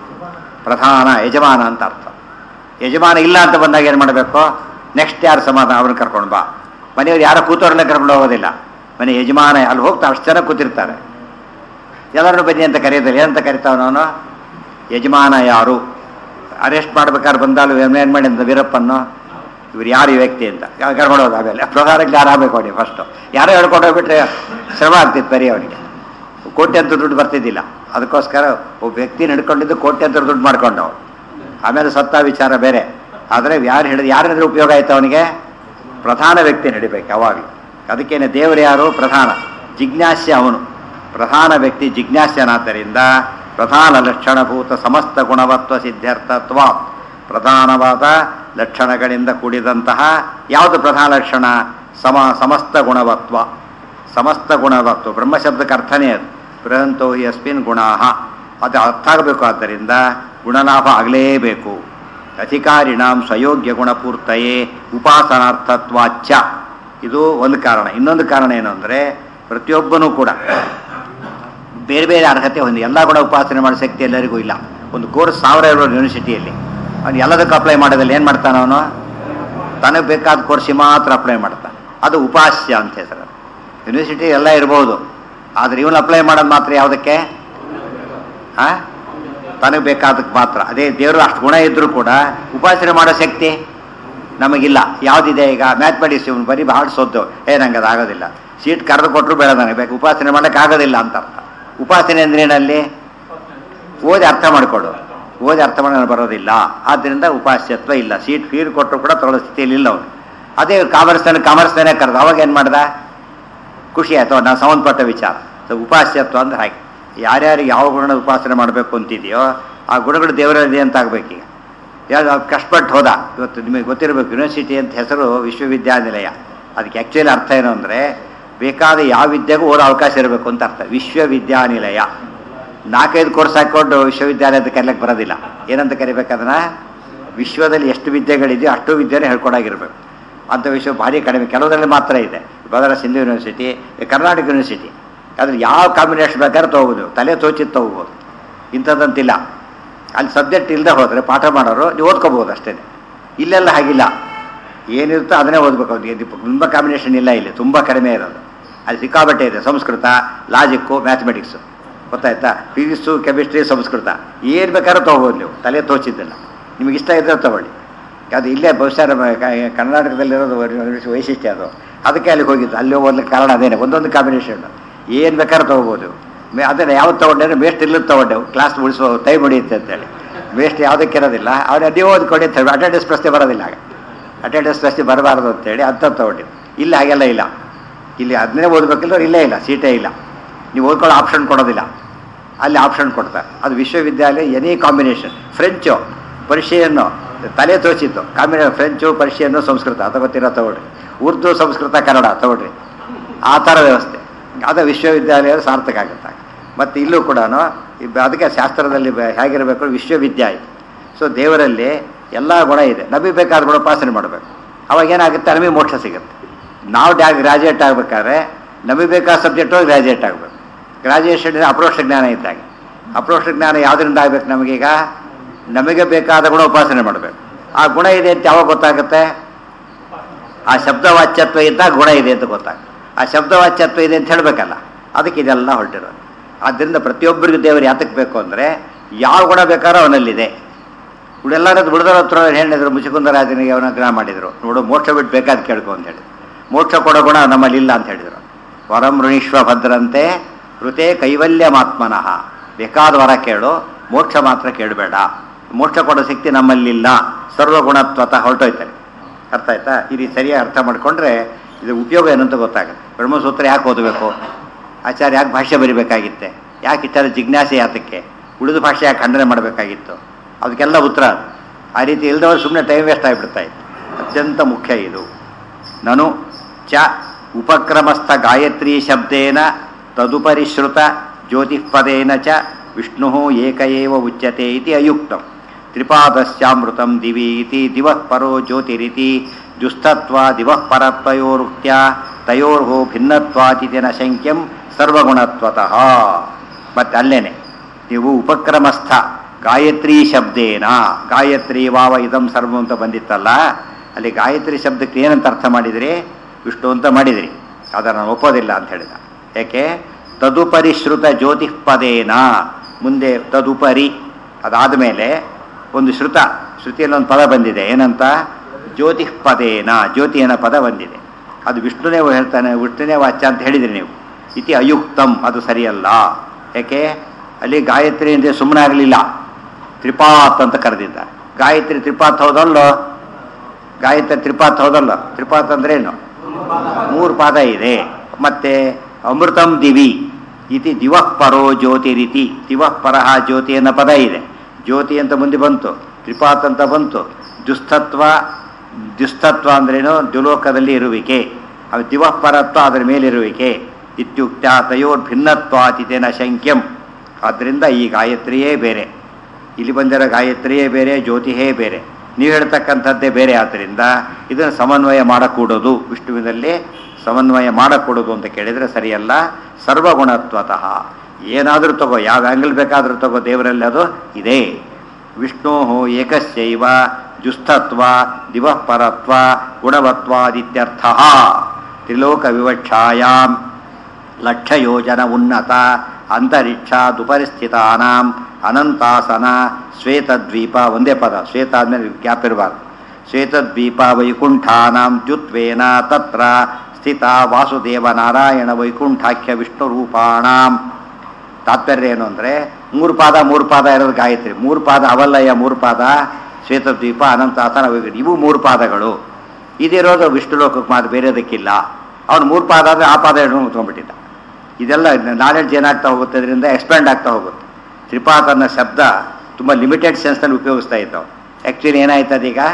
ಪ್ರಧಾನ ಯಜಮಾನ ಅಂತ ಅರ್ಥ ಯಜಮಾನ ಇಲ್ಲ ಅಂತ ಬಂದಾಗ ಏನು ಮಾಡಬೇಕು ನೆಕ್ಸ್ಟ್ ಯಾರು ಸಮಾಧಾನ ಅವ್ರನ್ನ ಕರ್ಕೊಂಡು ಬಾ ಮನೆಯವ್ರು ಯಾರೋ ಕೂತವ್ರನ್ನ ಕರ್ಕೊಂಡು ಹೋಗೋದಿಲ್ಲ ಮನೆ ಯಜಮಾನ ಅಲ್ಲಿ ಹೋಗ್ತಾ ಅಷ್ಟು ಜನ ಕೂತಿರ್ತಾರೆ ಎಲ್ಲರನ್ನು ಬನ್ನಿ ಅಂತ ಕರೆಯೋದಿಲ್ಲ ಏನಂತ ಕರಿತಾವನವನು ಯಜಮಾನ ಯಾರು ಅರೆಸ್ಟ್ ಮಾಡ್ಬೇಕಾದ್ರೆ ಬಂದಾಲು ಏನು ಮಾಡಿ ಅಂತ ವೀರಪ್ಪನ್ನು ಇವ್ರು ಯಾರು ಈ ವ್ಯಕ್ತಿ ಅಂತ ಕರ್ಕೊಂಡು ಹೋದ ಆಮೇಲೆ ಪ್ರಧಾನಕ್ಕೆ ಯಾರು ಆಗಬೇಕು ಅವನಿಗೆ ಫಸ್ಟು ಯಾರೋ ಹೇಳ್ಕೊಂಡು ಹೋಗ್ಬಿಟ್ರೆ ಶ್ರಮ ಆಗ್ತಿತ್ತು ಬರೀ ಅವನಿಗೆ ಕೋಟಿ ಅಂತ ದುಡ್ಡು ಬರ್ತಿದ್ದಿಲ್ಲ ಅದಕ್ಕೋಸ್ಕರ ಒಬ್ಬ ವ್ಯಕ್ತಿ ನಡ್ಕೊಂಡಿದ್ದು ಕೋಟಿ ಅಂತ ದುಡ್ಡು ಮಾಡ್ಕೊಂಡವು ಆಮೇಲೆ ಸತ್ತ ವಿಚಾರ ಬೇರೆ ಆದರೆ ಯಾರು ಹಿಡಿದು ಯಾರಿದ್ರೆ ಉಪಯೋಗ ಆಯ್ತು ಅವನಿಗೆ ಪ್ರಧಾನ ವ್ಯಕ್ತಿ ನಡಿಬೇಕು ಯಾವಾಗಲೂ ಅದಕ್ಕೇನೆ ದೇವರು ಯಾರು ಪ್ರಧಾನ ಜಿಜ್ಞಾಸ್ಯ ಅವನು ಪ್ರಧಾನ ವ್ಯಕ್ತಿ ಜಿಜ್ಞಾಸ್ಯನಾದ್ದರಿಂದ ಪ್ರಧಾನ ಲಕ್ಷಣಭೂತ ಸಮಸ್ತ ಗುಣವತ್ವ ಸಿದ್ಧಾರ್ಥತ್ವ ಪ್ರಧಾನವಾದ ಲಕ್ಷಣಗಳಿಂದ ಕೂಡಿದಂತಹ ಯಾವುದು ಪ್ರಧಾನ ಲಕ್ಷಣ ಸಮ ಸಮಸ್ತ ಗುಣವತ್ವ ಸಮಸ್ತ ಗುಣವತ್ವ ಬ್ರಹ್ಮಶಬ್ದಕ್ಕೆ ಅರ್ಥನೇ ಅದು ಬೃಹಂತೋ ಯಸ್ಮಿನ್ ಗುಣಾಹ ಅದು ಅರ್ಥ ಆಗಬೇಕು ಆದ್ದರಿಂದ ಗುಣಲಾಭ ಆಗಲೇಬೇಕು ಅಧಿಕಾರಿಣಾಂ ಸ್ವಯೋಗ್ಯ ಗುಣಪೂರ್ತಯೇ ಉಪಾಸನಾರ್ಥತ್ವಾಚ್ಚ ಇದು ಒಂದು ಕಾರಣ ಇನ್ನೊಂದು ಕಾರಣ ಏನು ಅಂದರೆ ಪ್ರತಿಯೊಬ್ಬನೂ ಕೂಡ ಬೇರೆ ಬೇರೆ ಅರ್ಹತೆ ಹೊಂದಿ ಎಲ್ಲ ಗುಣ ಉಪಾಸನೆ ಮಾಡೋ ಶಕ್ತಿ ಎಲ್ಲರಿಗೂ ಇಲ್ಲ ಒಂದು ಕೋರ್ಸ್ ಸಾವಿರ ಇರೋ ಯೂನಿವರ್ಸಿಟಿಯಲ್ಲಿ ಅವ್ನು ಎಲ್ಲದಕ್ಕೂ ಅಪ್ಲೈ ಮಾಡೋದಿಲ್ಲ ಏನು ಮಾಡ್ತಾನೆ ಅವನು ತನಗೆ ಬೇಕಾದ ಕೋರ್ಸಿಗೆ ಮಾತ್ರ ಅಪ್ಲೈ ಮಾಡ್ತಾನೆ ಅದು ಉಪಾಸ್ಯ ಅಂತ ಹೆಸರು ಯೂನಿವರ್ಸಿಟಿ ಎಲ್ಲ ಇರ್ಬೋದು ಆದರೆ ಇವನು ಅಪ್ಲೈ ಮಾಡೋದು ಮಾತ್ರ ಯಾವುದಕ್ಕೆ ಹಾಂ ತನಗೆ ಬೇಕಾದಕ್ಕೆ ಮಾತ್ರ ಅದೇ ದೇವರು ಅಷ್ಟು ಗುಣ ಇದ್ದರೂ ಕೂಡ ಉಪಾಸನೆ ಮಾಡೋ ಶಕ್ತಿ ನಮಗಿಲ್ಲ ಯಾವುದಿದೆ ಈಗ ಮ್ಯಾಥಮೆಟಿಕ್ಸ್ ಇವನು ಬರೀ ಭಾಳ ಸೋದ್ದು ಏ ನಂಗೆ ಅದು ಆಗೋದಿಲ್ಲ ಸೀಟ್ ಕರೆದು ಕೊಟ್ಟರು ಬೇಡ ನನಗೆ ಬೇಕು ಉಪಾಸನೆ ಮಾಡೋಕ್ಕೆ ಆಗೋದಿಲ್ಲ ಅಂತ ಅರ್ಥ ಉಪಾಸನೆ ಅಂದ್ರೇನಲ್ಲಿ ಓದಿ ಅರ್ಥ ಮಾಡಿಕೊಡು ಓದಿ ಅರ್ಥ ಮಾಡಿ ಬರೋದಿಲ್ಲ ಆದ್ದರಿಂದ ಉಪಾಸ್ಯತ್ವ ಇಲ್ಲ ಸೀಟ್ ಫೀರ್ ಕೊಟ್ಟರು ಕೂಡ ತಗೊಳ್ಳೋ ಸ್ಥಿತಿಯಲ್ಲಿ ಇಲ್ಲ ಅವನು ಅದೇ ಕಾಮರ್ಸ್ತಾನೆ ಕಾಮರ್ಸ್ತಾನೆ ಕರೆದು ಅವಾಗ ಏನು ಮಾಡ್ದ ಖುಷಿ ಆಯ್ತು ನಾವು ಸಂಬಂಧಪಟ್ಟ ವಿಚಾರ ಸೊ ಉಪಾಸ್ಯತ್ವ ಅಂದ್ರೆ ಹಾಗೆ ಯಾರ್ಯಾರಿಗೆ ಯಾವ ಗುಣದ ಉಪಾಸನೆ ಮಾಡಬೇಕು ಅಂತಿದೆಯೋ ಆ ಗುಣಗಳು ದೇವರಲ್ಲಿ ಅಂತ ಆಗ್ಬೇಕೀಗ ಯಾರು ಕಷ್ಟಪಟ್ಟು ಹೋದ ಇವತ್ತು ನಿಮಗೆ ಗೊತ್ತಿರಬೇಕು ಯೂನಿವರ್ಸಿಟಿ ಅಂತ ಹೆಸರು ವಿಶ್ವವಿದ್ಯಾನಿಲಯ ಅದಕ್ಕೆ ಆ್ಯಕ್ಚುಲಿ ಅರ್ಥ ಏನು ಅಂದರೆ ಬೇಕಾದ ಯಾವ ವಿದ್ಯೆಗೂ ಓದೋ ಅವಕಾಶ ಇರಬೇಕು ಅಂತ ಅರ್ಥ ವಿಶ್ವವಿದ್ಯಾನಿಲಯ ನಾಲ್ಕೈದು ಕೋರ್ಸ್ ಹಾಕ್ಕೊಂಡು ವಿಶ್ವವಿದ್ಯಾಲಯದ ಕರೀಲಿಕ್ಕೆ ಬರೋದಿಲ್ಲ ಏನಂತ ಕರಿಬೇಕದನ್ನ ವಿಶ್ವದಲ್ಲಿ ಎಷ್ಟು ವಿದ್ಯೆಗಳಿದೆಯೋ ಅಷ್ಟು ವಿದ್ಯೆನೇ ಹೇಳ್ಕೊಡಾಗಿರ್ಬೇಕು ಅಂಥ ವಿಷಯ ಭಾರಿ ಕಡಿಮೆ ಕೆಲವರಲ್ಲಿ ಮಾತ್ರ ಇದೆ ಬದಲಾಸ್ ಹಿಂದೂ ಯೂನಿವರ್ಸಿಟಿ ಕರ್ನಾಟಕ ಯೂನಿವರ್ಸಿಟಿ ಅದ್ರ ಯಾವ ಕಾಂಬಿನೇಷನ್ ಬೇಕಾದ್ರೆ ತೊಗೋಬೋದು ತಲೆ ತೋಚಿದ್ದು ತೊಗೋಬೋದು ಇಂಥದ್ದಂತಿಲ್ಲ ಅಲ್ಲಿ ಸಬ್ಜೆಕ್ಟ್ ಇಲ್ಲದೆ ಹೋದರೆ ಪಾಠ ಮಾಡೋರು ನೀವು ಓದ್ಕೋಬೋದು ಅಷ್ಟೇ ಇಲ್ಲೆಲ್ಲ ಹಾಗಿಲ್ಲ ಏನಿರುತ್ತೋ ಅದನ್ನೇ ಓದಬೇಕು ಅವ್ರಿಗೆ ತುಂಬ ಕಾಂಬಿನೇಷನ್ ಇಲ್ಲ ಇಲ್ಲಿ ತುಂಬ ಕಡಿಮೆ ಇರೋದು ಅಲ್ಲಿ ಸಿಕ್ಕಾಬಟ್ಟೆ ಇದೆ ಸಂಸ್ಕೃತ ಲಾಜಿಕ್ಕು ಮ್ಯಾಥಮೆಟಿಕ್ಸು ಗೊತ್ತಾಯ್ತಾ ಫಿಸಿಕ್ಸು ಕೆಮಿಸ್ಟ್ರಿ ಸಂಸ್ಕೃತ ಏನು ಬೇಕಾದ್ರೂ ತೊಗೋಬೋದು ನೀವು ತಲೆ ತೋಚಿದ್ದಲ್ಲ ನಿಮಗೆ ಇಷ್ಟ ಇದ್ದರೆ ತೊಗೊಳ್ಳಿ ಅದು ಇಲ್ಲೇ ಬಹುಶಃ ನಮ್ಮ ಕ- ಕರ್ನಾಟಕದಲ್ಲಿರೋದು ಒಂದು ವೈಶಿಷ್ಟ್ಯ ಅದು ಅದಕ್ಕೆ ಅಲ್ಲಿಗೆ ಹೋಗಿದ್ದು ಅಲ್ಲಿ ಓದ್ಲಿಕ್ಕೆ ಕಾರಣ ಅದೇನೆ ಒಂದೊಂದು ಕಾಂಬಿನೇಷನ್ ಏನು ಬೇಕಾದ್ರೂ ತೊಗೋಬೋದು ಮೇ ಅದನ್ನು ಯಾವ್ದು ತೊಗೊಂಡೆ ಅಂದ್ರೆ ಮೇಸ್ಟ್ ಇಲ್ಲದ ತೊಗೊಂಡೆವು ಕ್ಲಾಸ್ ಉಳಿಸೋ ಟೈಮ್ ಹೊಡಿಯುತ್ತೆ ಅಂತೇಳಿ ಮೇಸ್ಟ್ ಯಾವುದಕ್ಕೆ ಇರೋದಿಲ್ಲ ಅವ್ರು ನೀವು ಓದ್ಕೊಡಿ ಅಂತ ಹೇಳಿ ಅಟೆಂಡೆನ್ಸ್ ಪ್ರಶ್ನೆ ಬರೋದಿಲ್ಲ ಆಗ ಅಟೆಂಡೆನ್ಸ್ ಪ್ರಶ್ನೆ ಬರಬಾರ್ದು ಅಂತೇಳಿ ಅಂತ ತೊಗೊಂಡಿದ್ದು ಇಲ್ಲಿ ಹಾಗೆಲ್ಲ ಇಲ್ಲ ಇಲ್ಲಿ ಅದನ್ನೇ ಓದಬೇಕಿಲ್ಲ ಇಲ್ಲೇ ಇಲ್ಲ ಸೀಟೇ ಇಲ್ಲ ನೀವು ಓದ್ಕೊಳ್ಳೋ ಆಪ್ಷನ್ ಕೊಡೋದಿಲ್ಲ ಅಲ್ಲಿ ಆಪ್ಷನ್ ಕೊಡ್ತಾರೆ ಅದು ವಿಶ್ವವಿದ್ಯಾಲಯ ಎನಿ ಕಾಂಬಿನೇಷನ್ ಫ್ರೆಂಚು ಪರ್ಷಿಯನ್ನು ತಲೆ ತೋಚಿತ್ತು ಕಾಂಬಿನೇ ಫ್ರೆಂಚು ಪರ್ಷಿಯನ್ನು ಸಂಸ್ಕೃತ ಅದು ಗೊತ್ತಿರೋ ತಗೊಳ್ರಿ ಉರ್ದು ಸಂಸ್ಕೃತ ಕನ್ನಡ ತಗೊಳ್ರಿ ಆ ಥರ ವ್ಯವಸ್ಥೆ ಅದು ವಿಶ್ವವಿದ್ಯಾಲಯ ಸಾರ್ಥಕ ಆಗುತ್ತೆ ಮತ್ತು ಇಲ್ಲೂ ಕೂಡ ಅದಕ್ಕೆ ಶಾಸ್ತ್ರದಲ್ಲಿ ಬ- ಹೇಗಿರಬೇಕು ವಿಶ್ವವಿದ್ಯಾಲಯ ಸೊ ದೇವರಲ್ಲಿ ಎಲ್ಲ ಗುಣ ಇದೆ ನಮಗೆ ಬೇಕಾದ ಗುಣ ಉಪಾಸನೆ ಮಾಡಬೇಕು ಅವಾಗ ಏನಾಗುತ್ತೆ ನಮಗೆ ಮೋಕ್ಷ ಸಿಗುತ್ತೆ ನಾವು ಡ್ಯಾ ಗ್ರಾಜುಯೇಟ್ ಆಗಬೇಕಾದ್ರೆ ನಮಗೆ ಬೇಕಾದ ಸಬ್ಜೆಕ್ಟು ಗ್ರಾಜುಯೇಟ್ ಆಗಬೇಕು ಗ್ರಾಜುಯೇಷನ್ ಅಪ್ರೋಕ್ಷ ಜ್ಞಾನ ಇದ್ದಾಗ ಅಪ್ರೋಕ್ಷ ಜ್ಞಾನ ಯಾವುದರಿಂದ ಆಗಬೇಕು ನಮಗೀಗ ನಮಗೆ ಬೇಕಾದ ಗುಣ ಉಪಾಸನೆ ಮಾಡಬೇಕು ಆ ಗುಣ ಇದೆ ಅಂತ ಯಾವಾಗ ಗೊತ್ತಾಗುತ್ತೆ ಆ ಶಬ್ದವಾಚ್ಯತ್ವ ಇದ್ದಾಗ ಗುಣ ಇದೆ ಅಂತ ಗೊತ್ತಾಗುತ್ತೆ ಆ ಶಬ್ದವಾಚ್ಯತ್ವ ಇದೆ ಅಂತ ಹೇಳಬೇಕಲ್ಲ ಅದಕ್ಕೆ ಇದೆಲ್ಲ ಹೊರಟಿರೋದು ಆದ್ದರಿಂದ ಪ್ರತಿಯೊಬ್ಬರಿಗೂ ದೇವರು ಯಾತಕ್ಕೆ ಬೇಕು ಅಂದರೆ ಯಾವ ಗುಣ ಬೇಕಾದ್ರೂ ಅವನಲ್ಲಿದೆ ಉಳೆಲ್ಲರದ್ದು ಬಿಡದರ ಹತ್ರ ಹೇಳಿದ್ರು ಮುಚುಕುಂದರಾಜನಿಗೆ ಅವನ ಗ್ರಹ ಮಾಡಿದರು ನೋಡು ಮೋಕ್ಷ ಬಿಟ್ಟು ಬೇಕಾದ ಕೇಳ್ಕೊ ಅಂತ ಹೇಳಿದ್ರು ಮೋಕ್ಷ ಕೊಡೋ ಗುಣ ನಮ್ಮಲ್ಲಿ ಇಲ್ಲ ಅಂತ ಹೇಳಿದರು ವರಂ ಋಣೀಶ್ವ ಭದ್ರಂತೆ ಕೃತೆ ಕೈವಲ್ಯಮಾತ್ಮನಃ ಬೇಕಾದ ವರ ಕೇಳು ಮೋಕ್ಷ ಮಾತ್ರ ಕೇಳಬೇಡ ಮೋಕ್ಷ ಕೊಡೋ ಶಕ್ತಿ ನಮ್ಮಲ್ಲಿಲ್ಲ ಸರ್ವಗುಣತ್ವತ ಹೊರಟೋಯ್ತಾರೆ ಅರ್ಥ ಆಯ್ತಾ ಈ ರೀತಿ ಸರಿಯಾಗಿ ಅರ್ಥ ಮಾಡ್ಕೊಂಡ್ರೆ ಇದು ಉಪಯೋಗ ಏನಂತ ಗೊತ್ತಾಗುತ್ತೆ ಬ್ರಹ್ಮಸೂತ್ರ ಯಾಕೆ ಓದಬೇಕು ಆಚಾರ್ಯ ಯಾಕೆ ಭಾಷೆ ಬರಿಬೇಕಾಗಿತ್ತೆ ಯಾಕೆ ಇಷ್ಟರ ಜಿಜ್ಞಾಸೆ ಯಾತಕ್ಕೆ ಉಳಿದ ಭಾಷೆ ಯಾಕೆ ಖಂಡನೆ ಮಾಡಬೇಕಾಗಿತ್ತು ಅದಕ್ಕೆಲ್ಲ ಉತ್ತರ ಅದು. ಆ ರೀತಿ ಇಲ್ದವರು ಸುಮ್ಮನೆ ಟೈಮ್ ವೇಸ್ಟ್ ಆಗಿಬಿಡ್ತಾ ಇತ್ತು ಅತ್ಯಂತ ಮುಖ್ಯ ಇದು ನನು ಚ ಉಪಕ್ರಮಸ್ಥ ಗಾಯತ್ರಿ ಶಬ್ದೇನ ತದುಪರಿಶ್ರುತ ಜ್ಯೋತಿಃಪದೇನ ಚ ವಿಷ್ಣು ಏಕ ಏವ ಉಚ್ಯತೆ ಇತಿ ಅಯುಕ್ತಂ ತ್ರಿಪಾದಸ್ಯಾಮೃತಂ ದಿವಿ ಇತಿ ದಿವಃ ಪರೋ ಜ್ಯೋತಿರಿತಿ ದುಸ್ತತ್ವ ದಿವಃ ಪರತ್ವಯೋರುಕ್ತ್ಯ ತಯೋರ್ಹೋ ಭಿನ್ನತ್ವಾತಿಥಿ ನ ಶಂಕ್ಯಂ ಸರ್ವಗುಣತ್ವತಃ ಮತ್ತೆ ಅಲ್ಲೇನೆ ನೀವು ಉಪಕ್ರಮಸ್ಥ ಗಾಯತ್ರಿ ಶಬ್ದೇನ ಗಾಯತ್ರಿ ವಾವ ಇದಂ ಸರ್ವ ಅಂತ ಬಂದಿತ್ತಲ್ಲ ಅಲ್ಲಿ ಗಾಯತ್ರಿ ಶಬ್ದಕ್ಕೆ ಏನಂತ ಅರ್ಥ ಮಾಡಿದ್ರಿ ವಿಷ್ಣು ಅಂತ ಮಾಡಿದ್ರಿ ಅದನ್ನು ನಾನು ಒಪ್ಪೋದಿಲ್ಲ ಅಂತ ಹೇಳಿದ ಯಾಕೆ ತದುಪರಿಶ್ರುತ ಜ್ಯೋತಿಃಪದೇನ ಮುಂದೆ ತದುಪರಿ ಅದಾದ ಮೇಲೆ ಒಂದು ಶ್ರುತ ಶ್ರುತಿಯಲ್ಲಿ ಒಂದು ಪದ ಬಂದಿದೆ ಏನಂತ ಜ್ಯೋತಿಃಪದೇನ ಜ್ಯೋತಿ ಅನ್ನೋ ಪದ ಬಂದಿದೆ ಅದು ವಿಷ್ಣುನೇ ಹೇಳ್ತಾನೆ ವಿಷ್ಣುನೇ ವಾಚ್ಯ ಅಂತ ಹೇಳಿದ್ರಿ ನೀವು ಇತಿ ಅಯುಕ್ತಂ ಅದು ಸರಿಯಲ್ಲ ಯಾಕೆ ಅಲ್ಲಿ ಗಾಯತ್ರಿ ಅಂದರೆ ಸುಮ್ಮನೆ ಆಗಲಿಲ್ಲ ತ್ರಿಪಾತ್ ಅಂತ ಕರೆದಿದ್ದ ಗಾಯತ್ರಿ ತ್ರಿಪಾತ್ ಹೌದಲ್ಲೋ ಗಾಯತ್ರಿ ತ್ರಿಪಾತ್ ಹೌದಲ್ಲ ತ್ರಿಪಾತ್ ಅಂದ್ರೆ ಏನು ಮೂರು ಪಾದ ಇದೆ ಮತ್ತೆ ಅಮೃತಂ ದಿವಿ ಇತಿ ದಿವಃ ಪರೋ ಜ್ಯೋತಿರಿತಿ ದಿವಃ ಪರಹ ಜ್ಯೋತಿ ಅನ್ನೋ ಪದ ಇದೆ ಜ್ಯೋತಿ ಅಂತ ಮುಂದೆ ಬಂತು ತ್ರಿಪಾತ್ ಅಂತ ಬಂತು ದುಸ್ತತ್ವ ದುಸ್ತತ್ವ ಅಂದ್ರೇನು ದ್ಯುಲೋಕದಲ್ಲಿ ಇರುವಿಕೆ ಅದು ದಿವಃ ಪರತ್ವ ಅದರ ಮೇಲಿರುವಿಕೆ ಇತ್ಯುಕ್ತ ತಯೋರ್ ಭಿನ್ನತ್ವಾತಿತೇನ ಶಂಕ್ಯಂ ಆದ್ದರಿಂದ ಈ ಗಾಯತ್ರಿಯೇ ಬೇರೆ ಇಲ್ಲಿ ಬಂದಿರೋ ಗಾಯತ್ರಿಯೇ ಬೇರೆ ಜ್ಯೋತಿಯೇ ಬೇರೆ ನೀವು ಹೇಳ್ತಕ್ಕಂಥದ್ದೇ ಬೇರೆ ಆದ್ದರಿಂದ ಇದನ್ನು ಸಮನ್ವಯ ಮಾಡಕೂಡೋದು ವಿಷ್ಣುವಿನಲ್ಲಿ ಸಮನ್ವಯ ಮಾಡಕೂಡೋದು ಅಂತ ಕೇಳಿದರೆ ಸರಿಯಲ್ಲ ಸರ್ವಗುಣತ್ವತಃ ಏನಾದರೂ ತಗೋ ಯಾವ ಆ್ಯಂಗಲ್ ಬೇಕಾದರೂ ತಗೋ ದೇವರಲ್ಲಿ ಅದು ಇದೆ ವಿಷ್ಣೋ ಏಕಸ್ಯೈವ ಜುಸ್ತತ್ವ ದಿವಃ ಪರತ್ವ ಗುಣವತ್ವಾದಿತ್ಯರ್ಥ ತ್ರಿಲೋಕ ವಿವಕ್ಷಾಯಾಂ ಲಕ್ಷಯೋಜನ ಉನ್ನತ ಅಂತರಿಕ್ಷಾದುಪರಿಸ್ಥಿತಾನಾಂ ಅನಂತಾಸನ ಶ್ವೇತದ್ವೀಪ ಒಂದೇ ಪದ ಶ್ವೇತ ಆದ್ಮೇಲೆ ಗ್ಯಾಪ್ ಇರಬಾರ್ದು ಶ್ವೇತದ್ವೀಪ ವೈಕುಂಠಾನಾಂ ದ್ಯುತ್ವೇನ ತತ್ರ ಸ್ಥಿತ ವಾಸುದೇವ ನಾರಾಯಣ ವೈಕುಂಠಾಖ್ಯ ವಿಷ್ಣು ರೂಪಾಣಾಂ ತಾತ್ಪರ್ಯ ಏನು ಅಂದರೆ ಮೂರು ಪಾದ ಮೂರು ಪಾದ ಇರೋದು ಗಾಯತ್ರಿ ಮೂರು ಪಾದ ಅವಲ್ಲಯ್ಯ ಮೂರು ಪಾದ ಶ್ವೇತದ್ವೀಪ ಅನಂತಾಸನ ವೈಕುಂಠ ಇವು ಮೂರು ಪಾದಗಳು ಇದಿರೋದು ವಿಷ್ಣು ಲೋಕಕ್ಕೆ ಮಾತ್ರ ಬೇರೆದಕ್ಕಿಲ್ಲ ಅವನು ಮೂರು ಪಾದ ಆದರೆ ಆ ಪಾದ ಎರಡು ಮುತ್ಕೊಂಡ್ಬಿಟ್ಟಿದ್ದ ಇದೆಲ್ಲ ನಾಲೆಡ್ಜ್ ಏನಾಗ್ತಾ ಹೋಗುತ್ತೆ ಅದರಿಂದ ಎಕ್ಸ್ಪ್ಯಾಂಡ್ ಆಗ್ತಾ ಹೋಗುತ್ತೆ ತ್ರಿಪಾತ್ ಅನ್ನೋ ಶಬ್ದ ತುಂಬ ಲಿಮಿಟೆಡ್ ಸೆನ್ಸ್ನಲ್ಲಿ ಉಪಯೋಗಿಸ್ತಾ ಇದ್ದವು ಆ್ಯಕ್ಚುಲಿ ಏನಾಯ್ತದ ಈಗ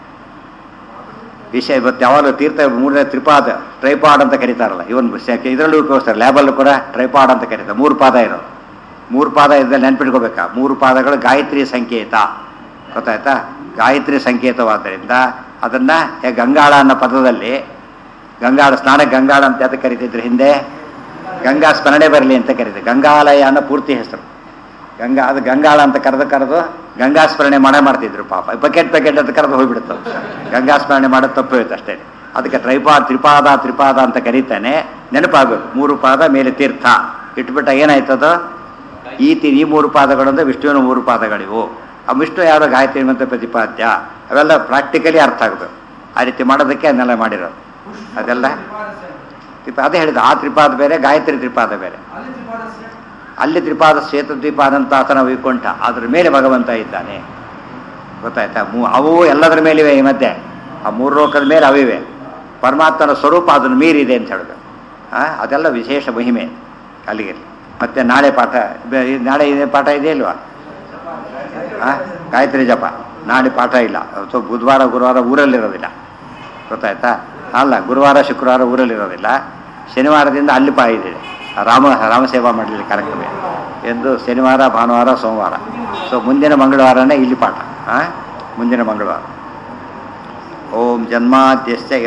ವಿಷಯ ಇವತ್ತು ಯಾವಾಗಲೂ ತೀರ್ಥ ಮೂರನೇ ತ್ರಿಪಾದ ಟ್ರೈಪಾಡ್ ಅಂತ ಕರೀತಾರಲ್ಲ ಇವನ್ ಇದರಲ್ಲೂ ಉಪಯೋಗಿಸ್ತಾರೆ ಲ್ಯಾಬಲ್ಲೂ ಕೂಡ ಟ್ರೈಪಾಡ್ ಅಂತ ಕರೀತಾರೆ ಮೂರು ಪಾದ ಇರೋದು ಮೂರು ಪಾದ ಇದ್ದಲ್ಲಿ ನೆನ್ಪಿಟ್ಕೋಬೇಕಾ ಮೂರು ಪಾದಗಳು ಗಾಯತ್ರಿ ಸಂಕೇತ ಗೊತ್ತಾಯ್ತಾ ಗಾಯತ್ರಿ ಸಂಕೇತವಾದ್ದರಿಂದ ಅದನ್ನ ಏ ಗಂಗಾಳ ಅನ್ನೋ ಪದದಲ್ಲಿ ಗಂಗಾಳ ಸ್ನಾನ ಗಂಗಾಳ ಅಂತ ಯಾತ ಕರಿತಿದ್ರು ಹಿಂದೆ ಗಂಗಾ ಸ್ಮರಣೆ ಬರಲಿ ಅಂತ ಕರೀತಾರೆ ಗಂಗಾಲಯ ಅನ್ನೋ ಪೂರ್ತಿ ಹೆಸರು ಗಂಗಾ ಅದು ಗಂಗಾಳ ಅಂತ ಕರೆದು ಕರೆದು ಗಂಗಾ ಸ್ಮರಣೆ ಮಾಡೇ ಮಾಡ್ತಿದ್ರು ಪಾಪ ಬಕೆಟ್ ಬಕೆಟ್ ಅಂತ ಕರೆದು ಹೋಗ್ಬಿಡುತ್ತೆ ಗಂಗಾ ಸ್ಮರಣೆ ಮಾಡೋದು ತಪ್ಪು ಹೋಯ್ತು ಅಷ್ಟೇ ಅದಕ್ಕೆ ತ್ರೈಪಾದ ತ್ರಿಪಾದ ತ್ರಿಪಾದ ಅಂತ ಕರೀತಾನೆ ನೆನಪಾಗಬೇಕು ಮೂರು ಪಾದ ಮೇಲೆ ತೀರ್ಥ ಇಟ್ಬಿಟ್ಟ ಏನಾಯ್ತದ ಈ ತಿ ಈ ಮೂರು ಪಾದಗಳು ಅಂದ್ರೆ ವಿಷ್ಣುವಿನ ಮೂರು ಪಾದಗಳಿವು ಆ ವಿಷ್ಣು ಯಾರೋ ಗಾಯತ್ರಿ ಮಂತ್ರ ಪ್ರತಿಪಾದ್ಯ ಅವೆಲ್ಲ ಪ್ರಾಕ್ಟಿಕಲಿ ಅರ್ಥ ಆಗೋದು ಆ ರೀತಿ ಮಾಡೋದಕ್ಕೆ ಅದನ್ನೆಲ್ಲ ಮಾಡಿರೋದು ಅದೆಲ್ಲ ತ್ರಿಪ ಅದೇ ಹೇಳಿದ ಆ ತ್ರಿಪಾದ ಬೇರೆ ಗಾಯತ್ರಿ ತ್ರಿಪಾದ ಬೇರೆ ಅಲ್ಲಿ ತ್ರಿಪಾದ ಶ್ವೇತದ್ವೀಪ ಅನಂತಾಸನ ವೈಕುಂಠ ಅದ್ರ ಮೇಲೆ ಭಗವಂತ ಇದ್ದಾನೆ ಗೊತ್ತಾಯ್ತಾ ಮೂ ಅವು ಎಲ್ಲದರ ಮೇಲಿವೆ ಈ ಮಧ್ಯೆ ಆ ಮೂರು ಲೋಕದ ಮೇಲೆ ಅವಿವೆ ಪರಮಾತ್ಮನ ಸ್ವರೂಪ ಅದನ್ನು ಮೀರಿದೆ ಅಂತ ಹೇಳಬೇಕು ಆ ಅದೆಲ್ಲ ವಿಶೇಷ ಮಹಿಮೆ ಅಲ್ಲಿಗೆ ಮತ್ತೆ ನಾಳೆ ಪಾಠ ಬೆ- ಈ ನಾಳೆ ಇದೇ ಪಾಠ ಇದೆ ಇಲ್ವಾ ಆ ಗಾಯತ್ರಿ ಜಪ ನಾಳೆ ಪಾಠ ಇಲ್ಲ ಸೊ ಬುಧವಾರ ಗುರುವಾರ ಊರಲ್ಲಿರೋದಿಲ್ಲ ಗೊತ್ತಾಯ್ತಾ ಅಲ್ಲ ಗುರುವಾರ ಶುಕ್ರವಾರ ಊರಲ್ಲಿರೋದಿಲ್ಲ ಶನಿವಾರದಿಂದ ಅಲ್ಲಿ ಪಾ ಇದೆ ರಾಮ ರಾಮಸೇವಾ ಮಾಡಲಿಲ್ಲ ಕಾರ್ಯಕ್ರಮ ಇದೆ. ಎಂದು ಶನಿವಾರ ಭಾನುವಾರ ಸೋಮವಾರ ಸೊ ಮುಂದಿನ ಮಂಗಳವಾರನೇ ಇಲ್ಲಿ ಪಾಠ ಆ? ಮುಂದಿನ ಮಂಗಳವಾರ ಓಂ ಜನ್ಮಾದ್ಯಸ್ಯ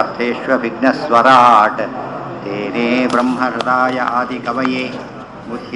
ಯತೋನ್ಮಯಾದಿತರತಶ್ಚಾರ್ಥೇಷ್ವಭಿಘ್ನಸ್ವರಾಟ್ ತೇನೇ ಬ್ರಹ್ಮಹೃದಾಯ ಆದಿಕವಯೇ ಮುಖ್ಯ